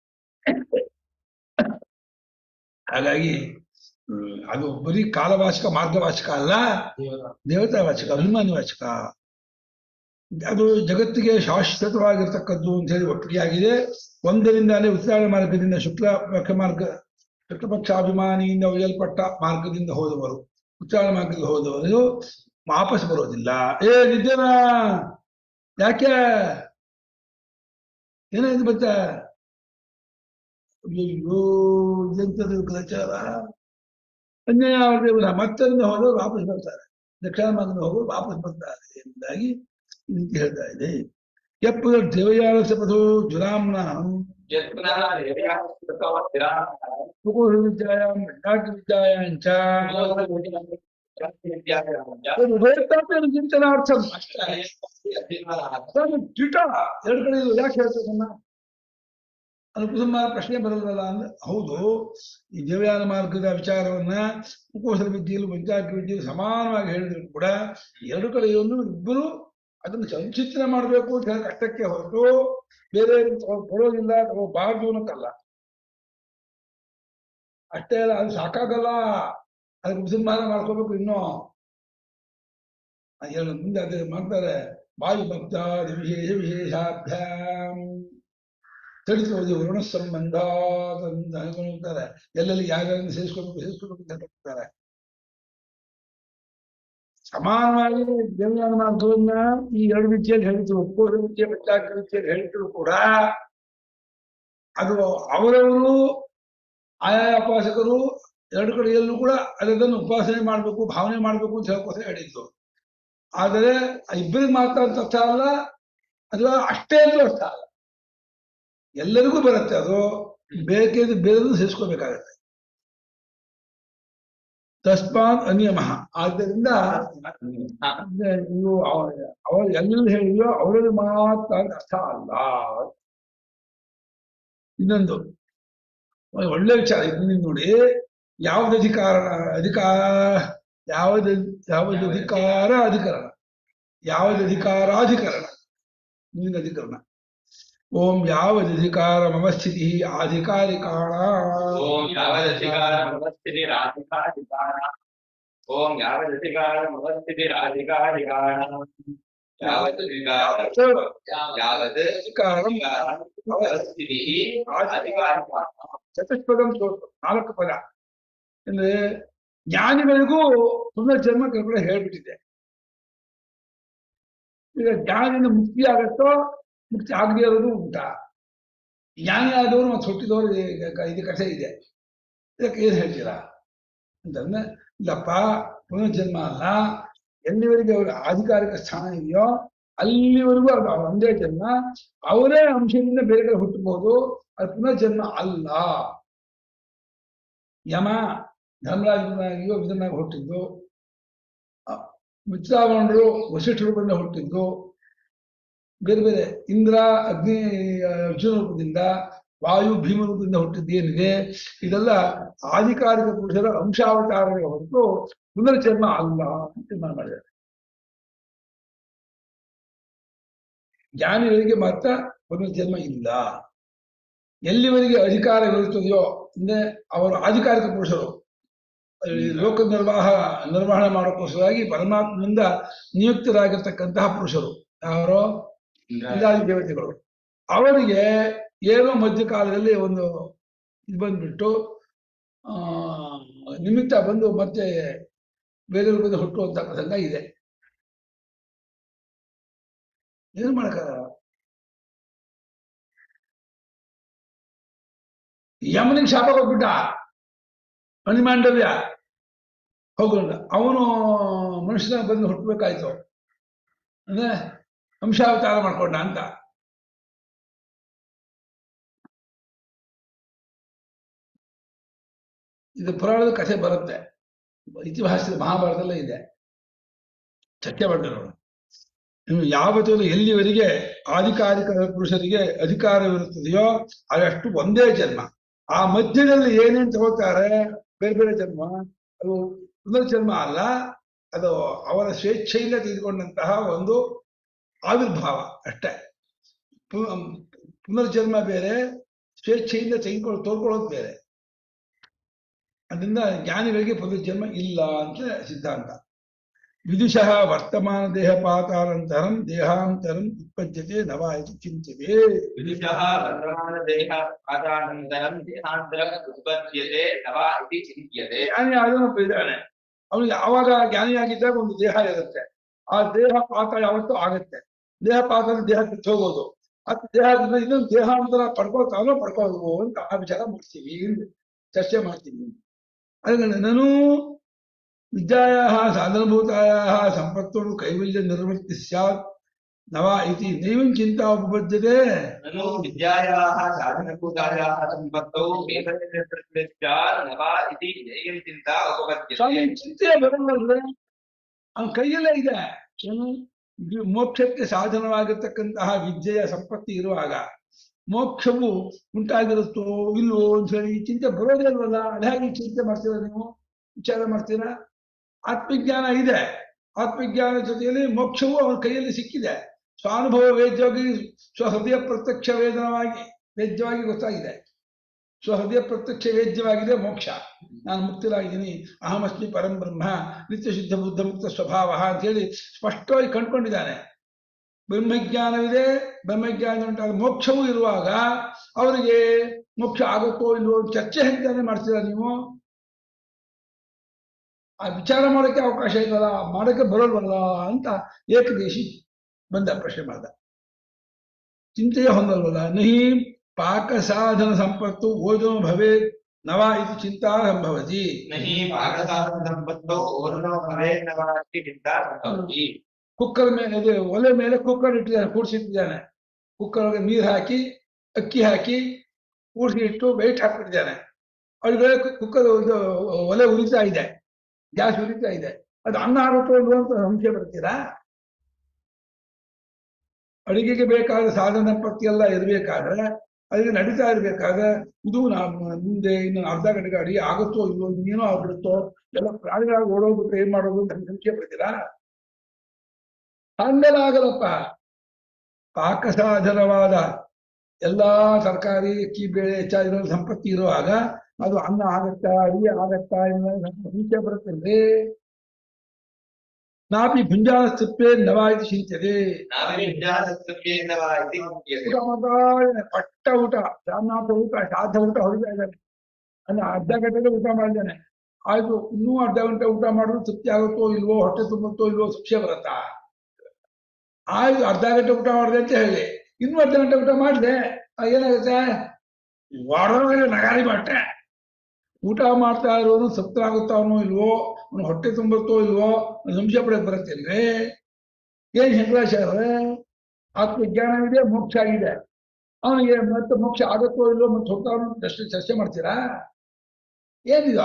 ಹಾಗಾಗಿ ಹ್ಮ್, ಅದು ಬರೀ ಕಾಲವಾಚಕ ಮಾರ್ಗವಾಚಕ ಅಲ್ಲ ದೇವತಾವಾಚಕ ಅಭಿಮಾನಿವಾಚಕ ಅದು ಜಗತ್ತಿಗೆ ಶಾಶ್ವತವಾಗಿರ್ತಕ್ಕದ್ದು ಅಂತ ಹೇಳಿ ಒಪ್ಪಿಗೆ ಆಗಿದೆ ಒಂದರಿಂದಲೇ ಉತ್ತರ ಮಾರ್ಗದಿಂದ ಶುಕ್ಲ ಪಕ್ಷ ಮಾರ್ಗ ಶುಕ್ಲ ಪಕ್ಷಾಭಿಮಾನಿಯಿಂದ ಒಯ್ಯಲ್ಪಟ್ಟ ಮಾರ್ಗದಿಂದ ಹೋದವರು ಉತ್ತರ ಮಾರ್ಗದಿಂದ ಹೋದವರು ವಾಪಸ್ ಬರೋದಿಲ್ಲ ಏ ನಿಜನ ಯಾಕೆ ಏನಾಯ್ತು ಬತ್ತ ಅಯ್ಯೋ ಎಂತದು ಗ್ರಚಾರ ಅನ್ಯಾಯ ಅವರಿಗೆ ಮತ್ತೊಂದು ಹೋದವರು ವಾಪಸ್ ಬರ್ತಾರೆ ದಕ್ಷಿಣ ಮಾರ್ಗದಿಂದ ಹೋಗೋರು ವಾಪಸ್ ಬರ್ತಾರೆ ಎಂಬುದಾಗಿ ಈ ರೀತಿ ಹೇಳ್ತಾ ಇದೆ ಯಪ್ಪ ದೇವಯಾನಸ ಪದೋ ಜುರಾಮ್ನ ಯತ್ ಪುನಃ ದೇವ್ಯಾಸ್ಕೃತವತ್ತಿರ ಮುಕುಳ ವಿದ್ಯಾಯಾಂ ಮಂಡಾಕ ವಿದ್ಯಾಯಾಂಚ ಉಭಯತಾಪೇನ ಚಿಂತನಾರ್ಥಂ ಅದನ್ನು ದ್ವಿಟ ಎರಡು ಕಡೆ ಇದು ಯಾಕೆ ಹೇಳ್ತದನ್ನ ಅದು ಕುಸುಮ ಪ್ರಶ್ನೆ ಬರಲ್ವಲ್ಲ ಅಂದ್ರೆ ಹೌದು ಈ ದೇವಯಾನ ಮಾರ್ಗದ ವಿಚಾರವನ್ನ ಮುಕೋಸರ ವಿದ್ಯೆಯಲ್ಲಿ ಪಂಚಾಕ ವಿದ್ಯೆಯಲ್ಲಿ ಸಮಾನವಾಗಿ ಹೇಳಿದ್ರು ಕೂಡ ಎರಡು ಕಡೆಯನ್ನು ಇಬ್ಬರು ಅದನ್ನು ಸಂಚಿಂತನೆ ಮಾಡಬೇಕು ಅಂತ ಹೇಳಿ ಕಷ್ಟಕ್ಕೆ ಹೊರಟು ಬೇರೆ ತಗೊ- ಕೊಡೋದಿಲ್ಲ ತಗೋಬಾರ್ದು ಅನ್ನಕ್ಕಲ್ಲ ಅಷ್ಟೇ ಅಲ್ಲ ಅದು ಸಾಕಾಗಲ್ಲ ಅದಕ್ಕೆ ಮುಸಲ್ಮಾನ ಮಾಡ್ಕೋಬೇಕು ಇನ್ನೂ ಆ ಎರಡು ಮುಂದೆ ಅದೇ ಮಾಡ್ತಾರೆ ವಾಯು ಭಕ್ತ ವಿಶೇಷ ವಿಶೇಷಾಭ್ಯಾಂ ತಡಿಸೋದು ಋಣ ಸಂಬಂಧ ಅಂತ ಅನ್ಕೊಂಡಿರ್ತಾರೆ ಎಲ್ಲೆಲ್ಲಿ ಯಾರ್ಯಾರನ್ನು ಸೇರಿಸ್ಕೋಬೇಕು ಸೇರಿಸ್ಕೋಬೇಕು ಅಂತ ಹೇಳ್ತಾರೆ ಸಮಾನವಾಗಿ ದೇವಯಾನ ಮಾರ್ಗವನ್ನ ಈ ಎರಡು ವಿದ್ಯೆಯಲ್ಲಿ ಹೇಳಿದ್ರು ಒಪ್ಪೋದ ವಿದ್ಯೆ ಪಂಚಾಕ ವಿದ್ಯೆಯಲ್ಲಿ ಹೇಳಿದ್ರು ಕೂಡ ಅದು ಅವರವರು ಆಯಾ ಉಪಾಸಕರು ಎರಡು ಕಡೆಯಲ್ಲೂ ಕೂಡ ಅದನ್ನು ಉಪಾಸನೆ ಮಾಡಬೇಕು ಭಾವನೆ ಮಾಡಬೇಕು ಅಂತ ಹೇಳ್ಕೋಸ್ಕರ ಹೇಳಿದ್ರು ಆದರೆ ಆ ಇಬ್ಬರಿಗೆ ಮಾತ್ರ ಅಂತ ಅರ್ಥ ಅಲ್ಲ ಅಥವಾ ಅಷ್ಟೇ ಅಂತ ಅರ್ಥ ಅಲ್ಲ ಎಲ್ಲರಿಗೂ ಬರುತ್ತೆ ಅದು ಬೇಕಿದ್ರೆ ಬೇರೆದು ಸೇರಿಸ್ಕೋಬೇಕಾಗತ್ತೆ ತಸ್ಮಾತ್ ಅನಿಯಮ ಆದ್ದರಿಂದ ನೀವು ಅವ ಎಲ್ಲೆಲ್ಲಿ ಹೇಳಿದೋ ಅವರಲ್ಲಿ ಮಾತ್ರ ಅಂತ ಅರ್ಥ ಅಲ್ಲ ಇನ್ನೊಂದು ಒಂದು ಒಳ್ಳೆ ವಿಚಾರ ಇದನ್ನ ನೋಡಿ ಯಾವ್ದು ಅಧಿಕಾರ ಅಧಿಕಾರ ಯಾವ್ದು ಯಾವ್ದು ಅಧಿಕಾರ ಅಧಿಕರಣ ಯಾವ್ದು ಅಧಿಕಾರಾಧಿಕರಣ ಮುಂದಿನ ಅಧಿಕರಣ ಓಂ ಯಾವದಧಿಕಾರ ಮಮ ಸ್ಥಿತಿ ಆಧಿಕಾರಿಕಾಣ ಓಂ ಯಾವದಧಿಕಾರಮವಸ್ಥಿತಿರಾಧಿಕಾರಿಕಾಣ ಓಂ ಯಾವದಧಿಕಾರಮವಸ್ಥಿತಿರಾಧಿಕಾರಿಕಾಣ ಯಾವದಧಿಕಾರ ಯಾವದ್ ಅಧಿಕಾರಂ ಅವಸ್ಥಿತಿಃ ಅಧಿಕಾರಿಕಾಣ ಚತುಷ್ಪದಂ ಸ್ತೋತ್ರ ನಾಲ್ಕು ಪದ ಅಂದ್ರೆ ಜ್ಞಾನಿಗಳಿಗೂ ಪುನರ್ಜನ್ಮ ಕೂಡ ಹೇಳ್ಬಿಟ್ಟಿದೆ ಈಗ ಜ್ಞಾನದಿಂದ ಮುಕ್ತಿ ಆಗತ್ತೋ ಮುಕ್ತಿ ಆಗದೆ ಇರೋದು ಉಂಟಾ ಜ್ಞಾನಿ ಆದವರು ಮತ್ತು ಹುಟ್ಟಿದವರು ಇದು ಕಥೆ ಇದೆ ಇದಕ್ಕೆ ಏನ್ ಹೇಳ್ತೀರಾ ಅಂತಂದ್ರೆ ಇಲ್ಲಪ್ಪ ಪುನರ್ಜನ್ಮ ಅಲ್ಲ ಎಲ್ಲಿವರೆಗೆ ಅವರ ಅಧಿಕಾರಿಕ ಸ್ಥಾನ ಇದೆಯೋ ಅಲ್ಲಿವರೆಗೂ ಅದು ಅವ್ರ ಒಂದೇ ಜನ್ಮ ಅವರೇ ಅಂಶದಿಂದ ಬೇರೆ ಕಡೆ ಹುಟ್ಟಬಹುದು ಅದು ಪುನರ್ಜನ್ಮ ಅಲ್ಲ ಯಮ ಧರ್ಮರಾಜನಾಗಿಯೋ ಇದನ್ನಾಗಿ ಹುಟ್ಟಿದ್ದು ಅ, ಮಿತ್ರಾವಣರು ವಸಿಷ್ಠ ರೂಪದಿಂದ ಹುಟ್ಟಿದ್ದು ಬೇರೆ ಬೇರೆ ಇಂದ್ರ ಅಗ್ನಿ ಅರ್ಜುನ ರೂಪದಿಂದ ವಾಯು ಭೀಮ ರೂಪದಿಂದ ಹುಟ್ಟಿದ್ದೇನಿದೆ ಇದೆಲ್ಲ ಆಧಿಕಾರಿಕ ಪುರುಷರ ಅಂಶಾವತಾರಗಳ ಹೊರತು ಪುನರ್ಜನ್ಮ ಅಲ್ಲ ಅಂತ ತೀರ್ಮಾನ ಮಾಡಿದ್ದಾರೆ ಜ್ಞಾನಿಗಳಿಗೆ ಮಾತ್ರ ಪುನರ್ಜನ್ಮ ಇಲ್ಲ ಎಲ್ಲಿವರೆಗೆ ಅಧಿಕಾರವಿರುತ್ತದೆಯೋ ಅಂದ್ರೆ ಅವರು ಆಧಿಕಾರಿಕ ಪುರುಷರು ಈ ಲೋಕ ನಿರ್ವಾಹ ನಿರ್ವಹಣೆ ಮಾಡೋಕ್ಕೋಸ್ಕರವಾಗಿ ಪರಮಾತ್ಮನಿಂದ ನಿಯುಕ್ತರಾಗಿರ್ತಕ್ಕಂತಹ ಪುರುಷರು ಯಾರೋ ಇಂದ್ರಾದಿ ದೇವತೆಗಳು ಅವರಿಗೆ ಏನೋ ಮಧ್ಯಕಾಲದಲ್ಲಿ ಒಂದು ಇದು ಬಂದ್ಬಿಟ್ಟು ಆ ನಿಮಿತ್ತ ಬಂದು ಮತ್ತೆ ಬೇರೆ ರೂಪದ ಹುಟ್ಟುವಂತ ಪ್ರಸಂಗ ಇದೆ ಏನು ಮಾಡಕ್ಕಾಗಲ್ಲ ಯಮನಿಗೆ ಶಾಪ ಕೊಟ್ಬಿಟ್ಟ ಮಣಿಮಾಂಡವ್ಯ ಹೋಗೋಣ ಅವನು ಮನುಷ್ಯನ ಬಂದು ಹುಟ್ಟಬೇಕಾಯ್ತು ಅಂದ್ರೆ ಅಂಶಾವತಾರ ಮಾಡ್ಕೊಂಡ ಅಂತ ಇದು ಪುರಾಣದ ಕಥೆ ಬರುತ್ತೆ ಇತಿಹಾಸದ ಮಹಾಭಾರತದಲ್ಲೇ ಇದೆ ಚರ್ಚೆ ಮಾಡಿದ್ರು ಇನ್ನು ಯಾವತ್ತೂ ಎಲ್ಲಿವರೆಗೆ ಆಧಿಕಾರಿಕ ಪುರುಷರಿಗೆ ಅಧಿಕಾರವಿರುತ್ತದೆಯೋ ಅದಷ್ಟು ಒಂದೇ ಜನ್ಮ ಆ ಮಧ್ಯದಲ್ಲಿ ಏನೇನ್ ತಗೋತಾರೆ ಬೇರೆ ಬೇರೆ ಜನ್ಮ ಅದು ಪುನರ್ಜನ್ಮ ಅಲ್ಲ ಅದು ಅವರ ಸ್ವೇಚ್ಛೆಯಿಂದ ತೆಗೆದುಕೊಂಡಂತಹ ಒಂದು ಆವಿರ್ಭಾವ ಅಷ್ಟೇ ಪು- ಪುನರ್ಜನ್ಮ ಬೇರೆ ಸ್ವೇಚ್ಛೆಯಿಂದ ತೆಗೆದುಕೊಳ್ಳೋ ತೋರ್ಕೊಳ್ಳೋದು ಬೇರೆ ಅದರಿಂದ ಜ್ಞಾನಿಗಳಿಗೆ ಪುನರ್ಜನ್ಮ ಇಲ್ಲ ಅಂತ ಸಿದ್ಧಾಂತ ವಿದುಷಃ ವರ್ತಮಾನ ದೇಹ ಪಾತಾನಂತರಂ ದೇಹಾಂತರಂ ಉತ್ಪದ್ಯತೆ ನವ ಇದು ಚಿಂತಿದೆ ವಿದುಷಃ ವರ್ಧಮಾನ ದೇಹ ಪಾದಾನಂತರಂ ದೇಹಾಂತರಂ ಉತ್ಪದ್ಯತೆ ನವ ಇತಿ ಚಿಂತ್ಯತೆ ಜ್ಞಾನಿ ಆದನೊಬ್ಬ ಇದ್ದಾನೆ ಅವನು ಯಾವಾಗ ಜ್ಞಾನಿಯಾಗಿದ್ದಾಗ ಒಂದು ದೇಹ ಇರುತ್ತೆ ಆ ದೇಹ ಪಾತ ಯಾವತ್ತೂ ಆಗತ್ತೆ ದೇಹ ಪಾತ ಅಂದ್ರೆ ದೇಹ ಕಿತ್ತು ಹೋಗೋದು ಅದು ದೇಹ ಇನ್ನೊಂದು ದೇಹಾಂತರ ಪಡ್ಕೊಳ್ತಾನೋ ಪಡ್ಕೋಲ್ವೋ ಅಂತ ಆ ವಿಚಾರ ಮಾಡ್ತೀವಿ ಚರ್ಚೆ ಮಾಡ್ತೀವಿ ಅದಕ್ಕೆ ನಾನು ವಿದ್ಯಾಯಾಹ ಸಾಧನಭೂತಾಯಾಹ ಸಂಪತ್ತೋಡು ಕೈವಲ್ಯ ನಿರ್ವೃತ್ತಿ ಸ್ಯಾತ್ ನವ ಇತಿ ನೈವಂ ಚಿಂತಾ ಉಪಪದ್ಯತೆ ನನು ವಿದ್ಯಾಯಾಃ ಸಾಧನಭೂತಾಯಾಃ ಸಂಪತ್ತೌ ವೇದನಿರ್ವೃತ್ತಿಸ್ಯ ನವ ಇತಿ ಧ್ಯೇಯಂ ಚಿಂತಾ ಸ್ವಾಮಿ ಉಪಪದ್ಯತೆ ಚಿಂತೆ ಬರಲ್ಲ ಅವನ ಕೈಯಲ್ಲೇ ಇದೆ ಏನು ಇದು ಮೋಕ್ಷಕ್ಕೆ ಸಾಧನವಾಗಿರ್ತಕ್ಕಂತಹ ವಿದ್ಯೆಯ ಸಂಪತ್ತಿ ಇರುವಾಗ ಮೋಕ್ಷವು ಉಂಟಾಗಿರುತ್ತೋ ಇಲ್ವೋ ಅಂತ ಹೇಳಿ ಈ ಚಿಂತೆ ಬರೋದೇ ಇಲ್ವಲ್ಲ ಅದೇ ಹಾಗೆ ಈ ಚಿಂತೆ ಮಾಡ್ತೀರಾ ನೀವು ವಿಚಾರ ಮಾಡ್ತೀರಾ ಆತ್ಮಜ್ಞಾನ ಇದೆ ಆತ್ಮಜ್ಞಾನ ಜೊತೆಯಲ್ಲಿ ಮೋಕ್ಷವು ಅವನ ಕೈಯಲ್ಲಿ ಸಿಕ್ಕಿದೆ ಸ್ವಾನುಭವ ವೇದ್ಯವಾಗಿ ಸ್ವಹೃದಯ ಪ್ರತ್ಯಕ್ಷ ವೇದನವಾಗಿ ವೇದ್ಯವಾಗಿ ಗೊತ್ತಾಗಿದೆ ಸ್ವಹೃದಯ ಪ್ರತ್ಯಕ್ಷ ವೇದ್ಯವಾಗಿದೆ ಮೋಕ್ಷ ನಾನು ಮುಕ್ತರಾಗಿದ್ದೀನಿ ಅಹಮಸ್ಮಿ ಪರಂ ಬ್ರಹ್ಮ ನಿತ್ಯ ಶುದ್ಧ ಬುದ್ಧ ಮುಕ್ತ ಸ್ವಭಾವ ಅಂತ ಹೇಳಿ ಸ್ಪಷ್ಟವಾಗಿ ಕಂಡುಕೊಂಡಿದ್ದಾನೆ ಬ್ರಹ್ಮಜ್ಞಾನವಿದೆ ಬ್ರಹ್ಮಜ್ಞಾನ ಉಂಟಾದ ಮೋಕ್ಷವೂ ಇರುವಾಗ ಅವರಿಗೆ ಮೋಕ್ಷ ಆಗುತ್ತೋ ಇಲ್ವೋ ಅಂತ ಚರ್ಚೆ ಹೆಂಗಾನೆ ಮಾಡ್ತೀರಾ ನೀವು ಆ ವಿಚಾರ ಮಾಡೋಕ್ಕೆ ಅವಕಾಶ ಇಲ್ಲಲ್ಲ ಮಾಡೋಕ್ಕೆ ಬರೋಲ್ವಲ್ಲ ಅಂತ ಏಕದೇಶಿ ಬಂದ ಪ್ರಶ್ನೆ ಮಾಡ್ದ ಚಿಂತೆಯ ಹೊಂದಲ್ವಲ್ಲ ನಹಿ ಪಾಕ ಸಾಧನ ಸಂಪತ್ತು ಓದೋ ಭವೇತ್ ನವ ಇದು ಚಿಂತಾ ಸಂಭವತಿ नहि पाकसाधन संपत्तौ ओर्णो भवेत् नव इति चिन्ता सम्भवति ಕುಕ್ಕರ್ ಮೇಲೆ ಇದು ಒಲೆ ಮೇಲೆ ಕುಕ್ಕರ್ ಇಟ್ಟಿದ್ದಾನೆ ಕೂಡಿಸಿಟ್ಟಿದ್ದಾನೆ ಕುಕ್ಕರ್ ಒಳಗೆ ನೀರು ಹಾಕಿ ಅಕ್ಕಿ ಹಾಕಿ ಕೂಡಿಸಿ ಇಟ್ಟು ವೆಯ್ಟ್ ಹಾಕ್ಬಿಟ್ಟಿದ್ದಾನೆ ಒಳಗಡೆ ಕುಕ್ಕರ್ ಇದು ಒಲೆ ಉರಿತಾ ಇದೆ ಗ್ಯಾಸ್ ಉರಿತಾ ಇದೆ ಅದು ಅನ್ನ ಆಗುತ್ತೋ ಇಲ್ವೋ ಅಂತ ಸಂಶಯ ಬರ್ತೀರಾ ಅಡಿಗೆಗೆ ಬೇಕಾದ ಸಾಧನ ಸಂಪತ್ತಿ ಎಲ್ಲ ಇರಬೇಕಾದ್ರೆ ಅದಕ್ಕೆ ನಡೀತಾ ಇರ್ಬೇಕಾದ್ರೆ ಇದು ನಾ ಮುಂದೆ ಇನ್ನು ಅರ್ಧ ಗಂಟೆಗೆ ಅಡಿಗೆ ಆಗುತ್ತೋ ಇಲ್ವೋ ಇನ್ನೇನೋ ಆಗ್ಬಿಡುತ್ತೋ ಎಲ್ಲ ಪ್ರಾಣಿಗಳಾಗಿ ಓಡೋಗ್ಬಿಟ್ರೆ ಏನ್ ಮಾಡೋದು ಅಂತ ಸಂಶಯ ಬರ್ತೀರಾ ಹಂಗೆಲ್ಲ ಆಗಲ್ಲಪ್ಪ ಪಾಕ ಸಾಧನವಾದ ಎಲ್ಲಾ ತರಕಾರಿ ಅಕ್ಕಿ ಬೇಳೆ ಹೆಚ್ಚಾಗಿರೋ ಸಂಪತ್ತಿ ಇರುವಾಗ ಅದು ಅನ್ನ ಆಗತ್ತಾ ಅಡಿಗೆ ಆಗತ್ತಾ ಎನ್ನುವ ಸಂಶಯ ಬರುತ್ತಲ್ವೇ ನಾಪಿ ಭುಂಜಾನ ಸ್ತುಪ್ಪೆ ನವಾಯಿತು ಚಿಂತದೆ नापि विद्यासत्त्वे नव इति ಊಟ चिन्त्यते ಮಾಡ್ತಾ ಇದ್ದಾನೆ, ಪಟ್ಟ ಊಟ ರಾಮನಾಥ ಊಟ ಸಾಧ್ಯ ಊಟ ಹೊಡಿತಾ ಇದ್ದಾನೆ ಅಂದ್ರೆ ಅರ್ಧ ಗಂಟೆಗೆ ಊಟ ಮಾಡಿದ್ದಾನೆ ಆಯ್ತು ಇನ್ನೂ ಅರ್ಧ ಗಂಟೆ ಊಟ ಮಾಡಿದ್ರು ತೃಪ್ತಿ ಆಗುತ್ತೋ ಇಲ್ವೋ ಹೊಟ್ಟೆ ತುಂಬುತ್ತೋ ಇಲ್ವೋ ಸಂಶಯ ಬರುತ್ತಾ ಆಯ್ತು ಅರ್ಧ ಗಂಟೆ ಊಟ ಮಾಡಿದೆ ಅಂತ ಹೇಳಿ ಇನ್ನೂ ಅರ್ಧ ಗಂಟೆ ಊಟ ಮಾಡಿದೆ ಏನಾಗುತ್ತೆ ಒಡವೆ ನಗಾರಿ ಬಟ್ಟೆ ಊಟ ಮಾಡ್ತಾ ಇರೋನು ಸಪ್ತನಾಗುತ್ತಾನೋ ಇಲ್ವೋ ಅವನು ಹೊಟ್ಟೆ ತುಂಬುತ್ತೋ ಇಲ್ವೋ ಅವ್ನು ಸಂಶಯ ಪಡಕ್ ಬರುತ್ತೇನ್ರಿ ಏನ್ ಶಂಕರಾಚಾರ್ಯ ಆತ್ಮಜ್ಞಾನವಿದೆ ಮೋಕ್ಷ ಆಗಿದೆ ಅವನಿಗೆ ಮತ್ತೆ ಮೋಕ್ಷ ಆಗತ್ತೋ ಇಲ್ವೋ ಮತ್ತೆ ಹೋಗ್ತಾನೋ ಅಂತ ಅಷ್ಟು ಚರ್ಚೆ ಮಾಡ್ತೀರಾ ಏನಿದು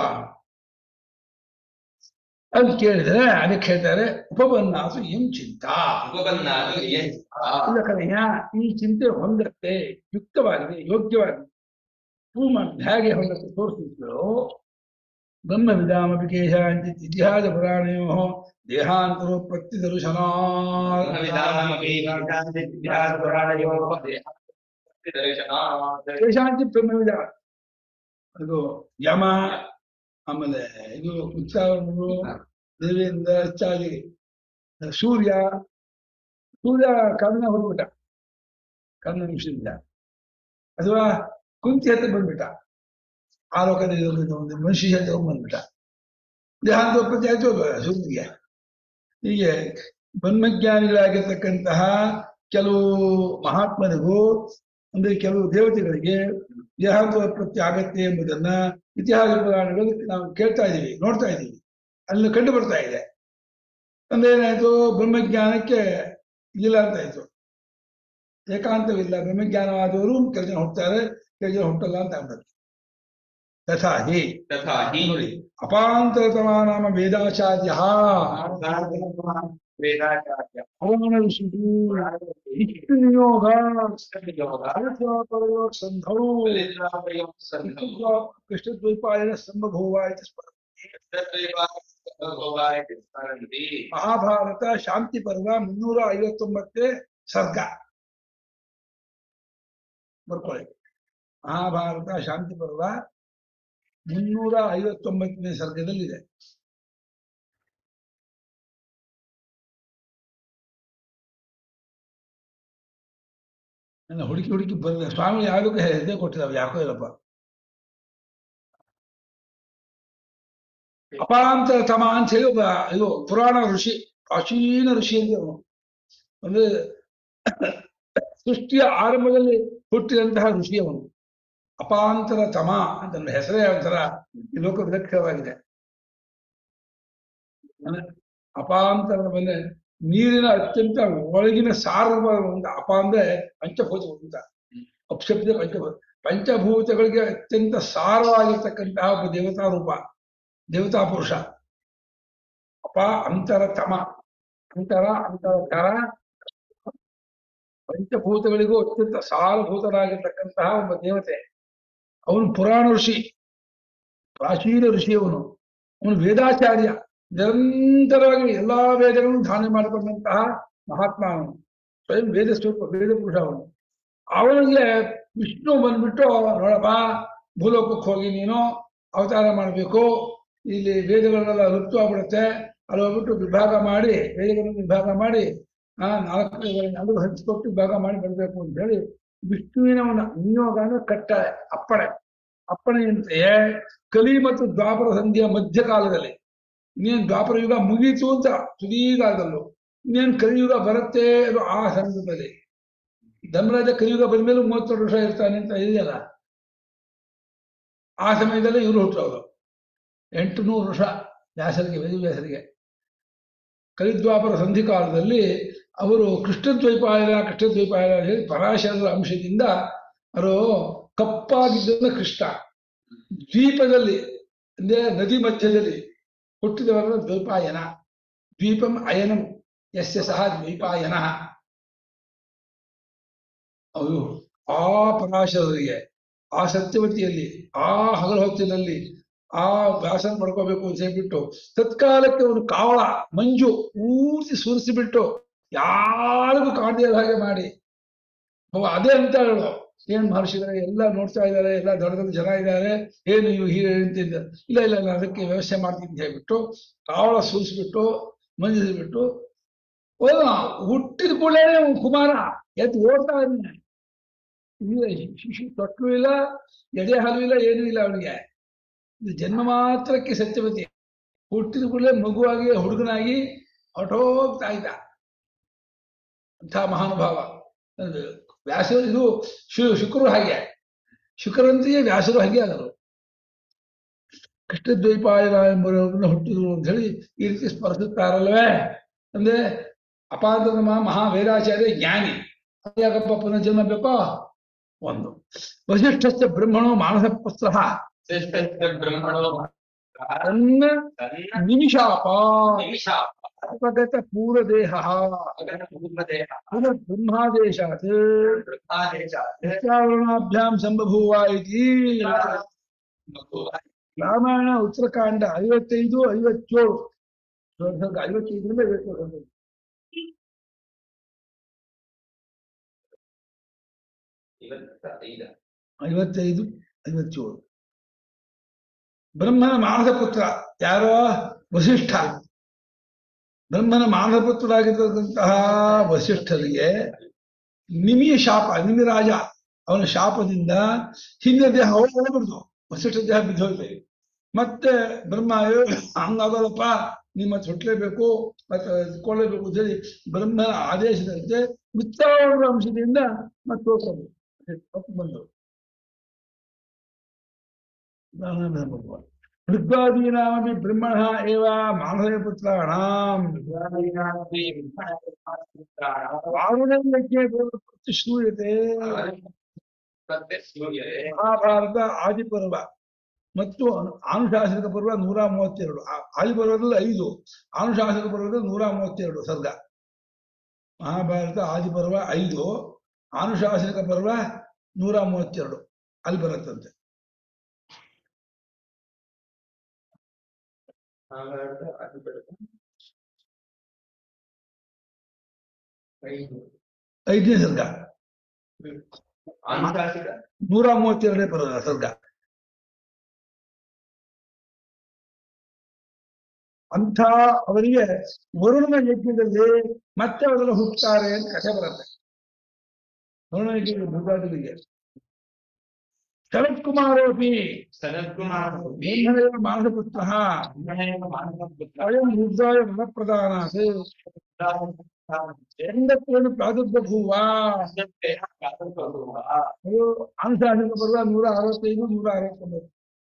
ಅಂತ ಕೇಳಿದ್ರೆ ಅದಕ್ಕೆ ಹೇಳ್ತಾರೆ ಉಪಬನ್ನಾಸು ಎಂ ಚಿಂತಾ ಉಪಬನ್ನಾದು ಏನ್ ಇಲ್ಲ ಕಣಯ್ಯ ಈ ಚಿಂತೆ ಹೊಂದತ್ತೆ ಯುಕ್ತವಾಗಿದೆ ಯೋಗ್ಯವಾಗಿದೆ ಪ್ರೂವ್ ಮಾಡಿದ್ರೆ ಹೇಗೆ ಹೊಂದತ್ತೆ ತೋರಿಸಿದ್ರು ಬ್ರಹ್ಮ ವಿಧಾಮಪಿ ಕೇಶಾಂಚಿತ್ ಇತಿಹಾಸ ಪುರಾಣಯೋ ದೇಹಾಂತರೋತ್ಪತ್ತಿ ದರ್ಶನ ಬ್ರಹ್ಮವಿದಾಮಪಿ ಪುರಾಣಯೋಃ ದರ್ಶನಾತ್ ಕೇಶಾಂಚಿತ್ ಬ್ರಹ್ಮವಿದ ಅದು ಯಮ ಆಮೇಲೆ ಇದು ಉತ್ಸಾಹಗಳು ದೇವಿಯಿಂದ ಹೆಚ್ಚಾಗಿ ಸೂರ್ಯ ಸೂರ್ಯ ಕರ್ಣ ಹೊರಬಿಟ್ಟ ಕರ್ಣ ನಿಮಿಷದಿಂದ ಅಥವಾ ಕುಂತಿ ಹತ್ರ ಬಂದ್ಬಿಟ್ಟ ಆ ಲೋಕದಲ್ಲಿ ಇರೋದು ಒಂದು ಮನುಷ್ಯ ಹತ್ರ ಬಂದ್ಬಿಟ್ಟ ದೇಹಾಂತೋತ್ಪತ್ತಿ ಆಯ್ತು ಅಲ್ವಾ ಸೂರ್ಯನಿಗೆ ಹೀಗೆ ಬ್ರಹ್ಮಜ್ಞಾನಿಗಳಾಗಿರ್ತಕ್ಕಂತಹ ಕೆಲವು ಮಹಾತ್ಮರಿಗೂ ಅಂದ್ರೆ ಕೆಲವು ದೇವತೆಗಳಿಗೆ ದೇಹಾಂತೋತ್ಪತ್ತಿ ಆಗತ್ತೆ ಎಂಬುದನ್ನ ಇತಿಹಾಸ ಪುರಾಣಗಳಲ್ಲಿ ನಾವು ಕೇಳ್ತಾ ಇದ್ದೀವಿ ನೋಡ್ತಾ ಇದ್ದೀವಿ ಅಲ್ಲಿ ಕಂಡು ಬರ್ತಾ ಇದೆ ಅಂದ್ರೆ ಏನಾಯ್ತು ಬ್ರಹ್ಮಜ್ಞಾನಕ್ಕೆ ಇಲ್ಲ ಅಂತ ಆಯ್ತು ಏಕಾಂತವಿಲ್ಲ ಬ್ರಹ್ಮಜ್ಞಾನವಾದವರು ಕೆಲವು ಜನ ಹೋಗ್ತಾರೆ ಕೆಲವು ಜನ ಹುಟ್ಟಲ್ಲ ಅಂತ ಆಗ್ಬೇಕು ತಥಾ ಹಿ ತಥಾ ಹಿ ನೋಡಿ ಅಪಾಂತರತಮ ನಾಮ ವೇದಾಚಾರ್ಯ ವೇದಾಚಾರ್ಯ ಪುರಾಣ ಋಷಿ ಇಷ್ಟು ನಿಯೋಗ ಸಂಧೌ ಕೃಷ್ಣದ್ವೈಪಾಯನ ಸಂಭಭೂವ ಇತಿ ಸ್ಮರತಿ. ಮಹಾಭಾರತ ಶಾಂತಿ ಪರ್ವ ಮುನ್ನೂರ ಐವತ್ತೊಂಬತ್ತನೇ ಸರ್ಗ ಬರ್ಕೊಳ್ಳಿ ಮಹಾಭಾರತ ಶಾಂತಿ ಪರ್ವ ಮುನ್ನೂರ ಐವತ್ತೊಂಬತ್ತನೇ ಸರ್ಗದಲ್ಲಿದೆ ನನ್ನ ಹುಡುಕಿ ಹುಡುಕಿ ಬಂದ ಸ್ವಾಮಿ ಯಾವುದಕ್ಕೂ ಹೆಸರೇ ಕೊಟ್ಟಿದ್ದಾವೆ ಯಾಕೋ ಇಲ್ಲಪ್ಪ ಅಪಾಂತರ ತಮ ಅಂತ ಹೇಳಿ ಒಬ್ಬ ಇದು ಪುರಾಣ ಋಷಿ ಪ್ರಾಚೀನ ಋಷಿ ಅಂತ ಅವನು ಅಂದ್ರೆ ಸೃಷ್ಟಿಯ ಆರಂಭದಲ್ಲಿ ಹುಟ್ಟಿದಂತಹ ಋಷಿ ಅವನು ಅಪಾಂತರ ತಮ ಅಂತ ನನ್ನ ಹೆಸರೇ ಒಂಥರ ಈ ಲೋಕ ವಿಲಕ್ಷಣವಾಗಿದೆ ಅಂದ್ರೆ ಅಪಾಂತರ ಬಂದ್ರೆ ನೀರಿನ ಅತ್ಯಂತ ಒಳಗಿನ ಸಾರವಾದ ಒಂದು ಅಪ ಅಂದ್ರೆ ಪಂಚಭೂತ ಅಂತ ಅಪ್ಶಬ್ದ ಪಂಚಭೂತ ಪಂಚಭೂತಗಳಿಗೆ ಅತ್ಯಂತ ಸಾರವಾಗಿರ್ತಕ್ಕಂತಹ ಒಬ್ಬ ದೇವತಾ ರೂಪ ದೇವತಾ ಪುರುಷ ಅಪ ಅಂತರ ತಮ ಅಂತರ ಅಂತರ ತರ ಪಂಚಭೂತಗಳಿಗೂ ಅತ್ಯಂತ ಸಾರಭೂತರಾಗಿರ್ತಕ್ಕಂತಹ ಒಬ್ಬ ದೇವತೆ ಅವನು ಪುರಾಣ ಋಷಿ ಪ್ರಾಚೀನ ಋಷಿ ಅವನು ಅವನು ವೇದಾಚಾರ್ಯ ನಿರಂತರವಾಗಿ ಎಲ್ಲಾ ವೇದಗಳನ್ನು ಧಾರಣೆ ಮಾಡಿಕೊಂಡಂತಹ ಮಹಾತ್ಮ ಅವನು ಸ್ವಯಂ ವೇದ ಸ್ವರೂಪ ವೇದ ಪುರುಷ ಅವನು ಅವನಿಗೆ ವಿಷ್ಣು ಬಂದ್ಬಿಟ್ಟು ನೋಡಪ್ಪ ಭೂಲೋಕಕ್ಕೆ ಹೋಗಿ ನೀನು ಅವತಾರ ಮಾಡಬೇಕು ಇಲ್ಲಿ ವೇದಗಳನ್ನೆಲ್ಲ ಲುಪ್ತವಾಗ್ಬಿಡುತ್ತೆ ಅಲ್ಲಿ ಹೋಗ್ಬಿಟ್ಟು ವಿಭಾಗ ಮಾಡಿ ವೇದಗಳನ್ನು ವಿಭಾಗ ಮಾಡಿ ಆ ನಾಲ್ಕು ನಾಲ್ಕು ಹಂಚಿಕೊಟ್ಟು ವಿಭಾಗ ಮಾಡಿ ಬರಬೇಕು ಅಂತ ಹೇಳಿ ವಿಷ್ಣುವಿನ ಒಂದು ನಿಯೋಗ ಅಂದ್ರೆ ಕಟ್ಟಳೆ ಅಪ್ಪಣೆ ಅಪ್ಪಣೆಯಂತೆಯೇ ಕಲಿ ಮತ್ತು ದ್ವಾಪರ ಸಂಧಿಯ ಮಧ್ಯಕಾಲದಲ್ಲಿ ಇನ್ನೇನು ದ್ವಾಪರ ಯುಗ ಮುಗೀತು ಅಂತ ತುದೀಗಾಲದಲ್ಲೂ ಇನ್ನೇನು ಕಲಿಯುಗ ಬರುತ್ತೆ ಅದು ಆ ಸಂದರ್ಭದಲ್ಲಿ ಧರ್ಮರಾಜ ಕಲಿಯುಗ ಬಂದ್ಮೇಲೆ ಮೂವತ್ತೆರಡು ವರ್ಷ ಇರ್ತಾನೆ ಅಂತ ಇದೆಯಲ್ಲ ಆ ಸಮಯದಲ್ಲಿ ಇವರು ಹುಟ್ಟೋರು ಎಂಟು ನೂರು ವರ್ಷ ವ್ಯಾಸರಿಗೆ ವೇದವ್ಯಾಸರಿಗೆ ಕಲಿದ್ವಾಪರ ಸಂಧಿ ಕಾಲದಲ್ಲಿ ಅವರು ಕೃಷ್ಣದ್ವೈಪಾಯನ ಕೃಷ್ಣದ್ವೈಪಾಯನ ಅಂತ ಹೇಳಿ ಪರಾಶರರ ಅಂಶದಿಂದ ಅವರು ಕಪ್ಪಾಗಿದ್ದ ಕೃಷ್ಣ ದ್ವೀಪದಲ್ಲಿ ಅಂದ್ರೆ ನದಿ ಮಧ್ಯದಲ್ಲಿ ಹುಟ್ಟಿದವರ ದ್ವೈಪಾಯನ ದ್ವೀಪಂ ಅಯನಂ ಯಸ್ಯ ಸಹ ದ್ವೈಪಾಯನ ಅವರು ಆ ಪರಾಶರರಿಗೆ ಆ ಸತ್ಯವತಿಯಲ್ಲಿ ಆ ಹಗಲು ಹೊತ್ತಿನಲ್ಲಿ ಆ ವ್ಯಾಸನ ಮಾಡ್ಕೋಬೇಕು ಅಂತ ಹೇಳ್ಬಿಟ್ಟು ತತ್ಕಾಲಕ್ಕೆ ಒಂದು ಕಾವಳ ಮಂಜು ಪೂರ್ತಿ ಸುರಿಸಿಬಿಟ್ಟು ಯಾರಿಗೂ ಕಾಣದೇ ಇರೋ ಹಾಗೆ ಮಾಡಿ ಅವ ಅದೇ ಅಂತ ಹೇಳು ಏನ್ ಮಹರ್ಷಿಗಳೇ ಎಲ್ಲ ನೋಡ್ತಾ ಇದ್ದಾರೆ ಎಲ್ಲ ದೊಡ್ಡ ದೊಡ್ಡ ಜನ ಇದ್ದಾರೆ ಏನು ನೀವು ಹೀಗೆ ಅಂತಿದ್ದ ಇಲ್ಲ ಇಲ್ಲ ನಾನು ಅದಕ್ಕೆ ವ್ಯವಸ್ಥೆ ಮಾಡ್ತೀನಿ ಅಂತ ಹೇಳ್ಬಿಟ್ಟು ಕಾವಳ ಸುರಿಸ್ಬಿಟ್ಟು ಮಂಜಿಸ್ಬಿಟ್ಟು ಓ ಹುಟ್ಟಿದ ಕೂಡಲೇ ಕುಮಾರ ಎದ್ದು ಓಡ್ತಾ ಇದ್ದಾನೆ ಇಲ್ಲ ಶಿಶು ತೊಟ್ಲು ಇಲ್ಲ ಎಡೆ ಹಾಲು ಇಲ್ಲ ಏನೂ ಇಲ್ಲ ಅವನಿಗೆ ಇದು ಜನ್ಮ ಮಾತ್ರಕ್ಕೆ ಸತ್ಯವತಿ ಹುಟ್ಟಿದ ಕೂಡಲೇ ಮಗುವಾಗಿ ಹುಡುಗನಾಗಿ ಹೊರಟೋಗ್ತಾ ಇದ್ದ ಅಂಥ ಮಹಾನುಭಾವ ಅದು ವ್ಯಾಸ ಇದು ಶು ಶುಕ್ರರು ಹಾಗೆ ಶುಕ್ರಂತೆಯೇ ವ್ಯಾಸರು ಹಾಗೆ ಆದರು ಕೃಷ್ಣದ್ವೈಪಾಯನ ಎಂಬುವರನ್ನ ಹುಟ್ಟಿದ್ರು ಅಂತ ಹೇಳಿ ಈ ರೀತಿ ಸ್ಮರಿಸುತ್ತಾರಲ್ವೇ ಅಂದ್ರೆ ಅಪಾದ ಮಹಾ ವೇದಾಚಾರ್ಯ ಜ್ಞಾನಿ ಅದು ಯಾಕಪ್ಪ ಪುನರ್ಜನ್ಮ ಬೇಕೋ ಒಂದು ವಸಿಷ್ಠಸ್ಯ ಬ್ರಹ್ಮಣೋ ಮಾನಸ ಪುತ್ರ ಶ್ರೇಷ್ಠ ಬ್ರಹ್ಮಣೋ ತನ್ನ ತನ್ನ ನಿಮಿಷಾಪ ನಿಮಿಷ ಅಪಗತ ಪೂರ್ವದೇಹ ಅಗನ ಪೂರ್ವದೇಹ ಪುನಃ ಬ್ರಹ್ಮಾದೇಶಾತ್ ವೃತ್ತಾದೇಶ ಯಕ್ಷಾವರಣಾಭ್ಯಾಂ ಸಂಬಭೂವ ಇತಿ ರಾಮಾಯಣ ಉತ್ತರಕಾಂಡ ಐವತ್ತೈದು ಐವತ್ತೇಳು ಸ್ವಲ್ಪ ಐವತ್ತೈದರಿಂದ ಐವತ್ತೇಳು ಇವತ್ತೈದ ಐವತ್ತೈದು ಐವತ್ತೇಳು ಬ್ರಹ್ಮನ ಮಾನಸ ಪುತ್ರ ಯಾರೋ ವಸಿಷ್ಠ ಬ್ರಹ್ಮನ ಮಾನಸ ಪುತ್ರರಾಗಿರ್ತಕ್ಕಂತಹ ವಸಿಷ್ಠರಿಗೆ ನಿಮಿಯ ಶಾಪ ನಿಮಿರಾಜ ಅವನ ಶಾಪದಿಂದ ಹಿಂದೆ ದೇಹ ಹೋಗ್ಬಿಡ್ತು ವಸಿಷ್ಠ ದೇಹ ಬಿದ್ದೋಯ್ತು ಮತ್ತೆ ಬ್ರಹ್ಮ "ಏ, ಹಂಗಾಗಲ್ಲಪ್ಪ ನಿಮ್ಮ ಸುಟ್ಲೇಬೇಕು ಮತ್ತೆ ಕೊಳ್ಳೇಬೇಕು ಅಂತ ಹೇಳಿ ಬ್ರಹ್ಮನ ಆದೇಶದಂತೆ ಮಿತ್ರಾವರ ಅಂಶದಿಂದ ಮತ್ತೆ ಹೋಗ್ತಾರೆ ಬಂದು ಋಗ್ವಾದೀನಾಮಪಿ ಬ್ರಹ್ಮಣ ಏವ ಮಾನವೇ ಪುತ್ರಾಣಾಂ ವಾರುಣಯಜ್ಞೆ ಶ್ರೂಯತೆ ಸೂರ್ಯರೇ ಮಹಾಭಾರತ ಆದಿಪರ್ವ ಮತ್ತು ಆನುಶಾಸನಿಕ ಪರ್ವ ನೂರ ಮೂವತ್ತೆರಡು ಆ- ಆದಿಪರ್ವದಲ್ಲಿ ಐದು ಆನುಶಾಸನಿಕ ಪರ್ವದಲ್ಲಿ ನೂರ ಮೂವತ್ತೆರಡು ಸರ್ಗ ಮಹಾಭಾರತ ಆದಿಪರ್ವ ಐದು ಆನುಶಾಸನಿಕ ಪರ್ವ ನೂರ ಮೂವತ್ತೆರಡು ಅಲ್ಲಿ ಬರುತ್ತಂತೆ ಐದನೇ ಸರ್ಗ ಆನುಶಾಸಿಕ ನೂರ ಮೂವತ್ತೆರಡನೇ ಪರ್ವ ಸರ್ಗ ಅಂಥ ಅವರಿಗೆ ವರುಣನ ಯಜ್ಞದಲ್ಲಿ ಮತ್ತೆ ಅವರೆಲ್ಲ ಹುಟ್ಟುತ್ತಾರೆ ಅಂತ ಕಥೆ ಬರುತ್ತೆ ವರುಣ ಯಜ್ಞ ಮೃಗಾದಿಗಳಿಗೆ ಶರತ್ ಕುಮಾರೋಪಿ ಸನತ್ಕುಮಾರ ಬ್ರಹ್ಮದೇವ ಮಾನಸಪುತ್ರ ಅಯಂ ರುದ್ರಾಯ ವರಪ್ರಧಾನಾತ್ ಎಂದತ್ರೇನು ಪ್ರಾದುರ್ಬಭೂವ ಅದು ಆನುಶಾಸನಿಕ ಪರ್ವ ನೂರ ಅರವತ್ತೈದು ನೂರ ಅರವತ್ತೊಂಬತ್ತು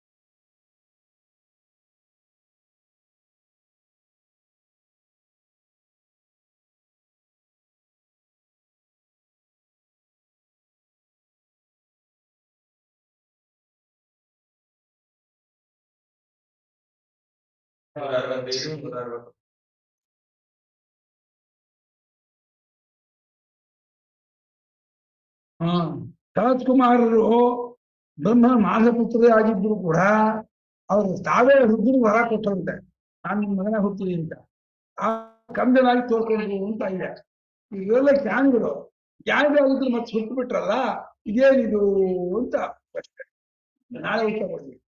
ಹಾ ಶರತ್ ಕುಮಾರರು ಬ್ರಹ್ಮ ಮಾನಸಪುತ್ರರೇ ಆಗಿದ್ರು ಕೂಡ ಅವರು ತಾವೇ ರುದ್ರನಿಗೆ ವರ ಕೊಟ್ಟರಂತೆ ನಾನು ನಿಮ್ಮ ಮಗನ ಹುಡ್ತೀನಿ ಅಂತ ಆ ಕಂದನಾಗಿ ತೋರ್ಕೊಂಡ್ರು ಅಂತ ಇದೆ ಇವೆಲ್ಲ ಜ್ಞಾನಿಗಳು ಜ್ಞಾನಿಗಳಾಗಿದ್ರು ಮತ್ತೆ ಸುಟ್ಟು ಬಿಟ್ರಲ್ಲ ಇದೇನಿದು ಅಂತ ಅಷ್ಟೇ ನಾಳೆ ಉತ್ತರ ಕೊಡ್ತೀನಿ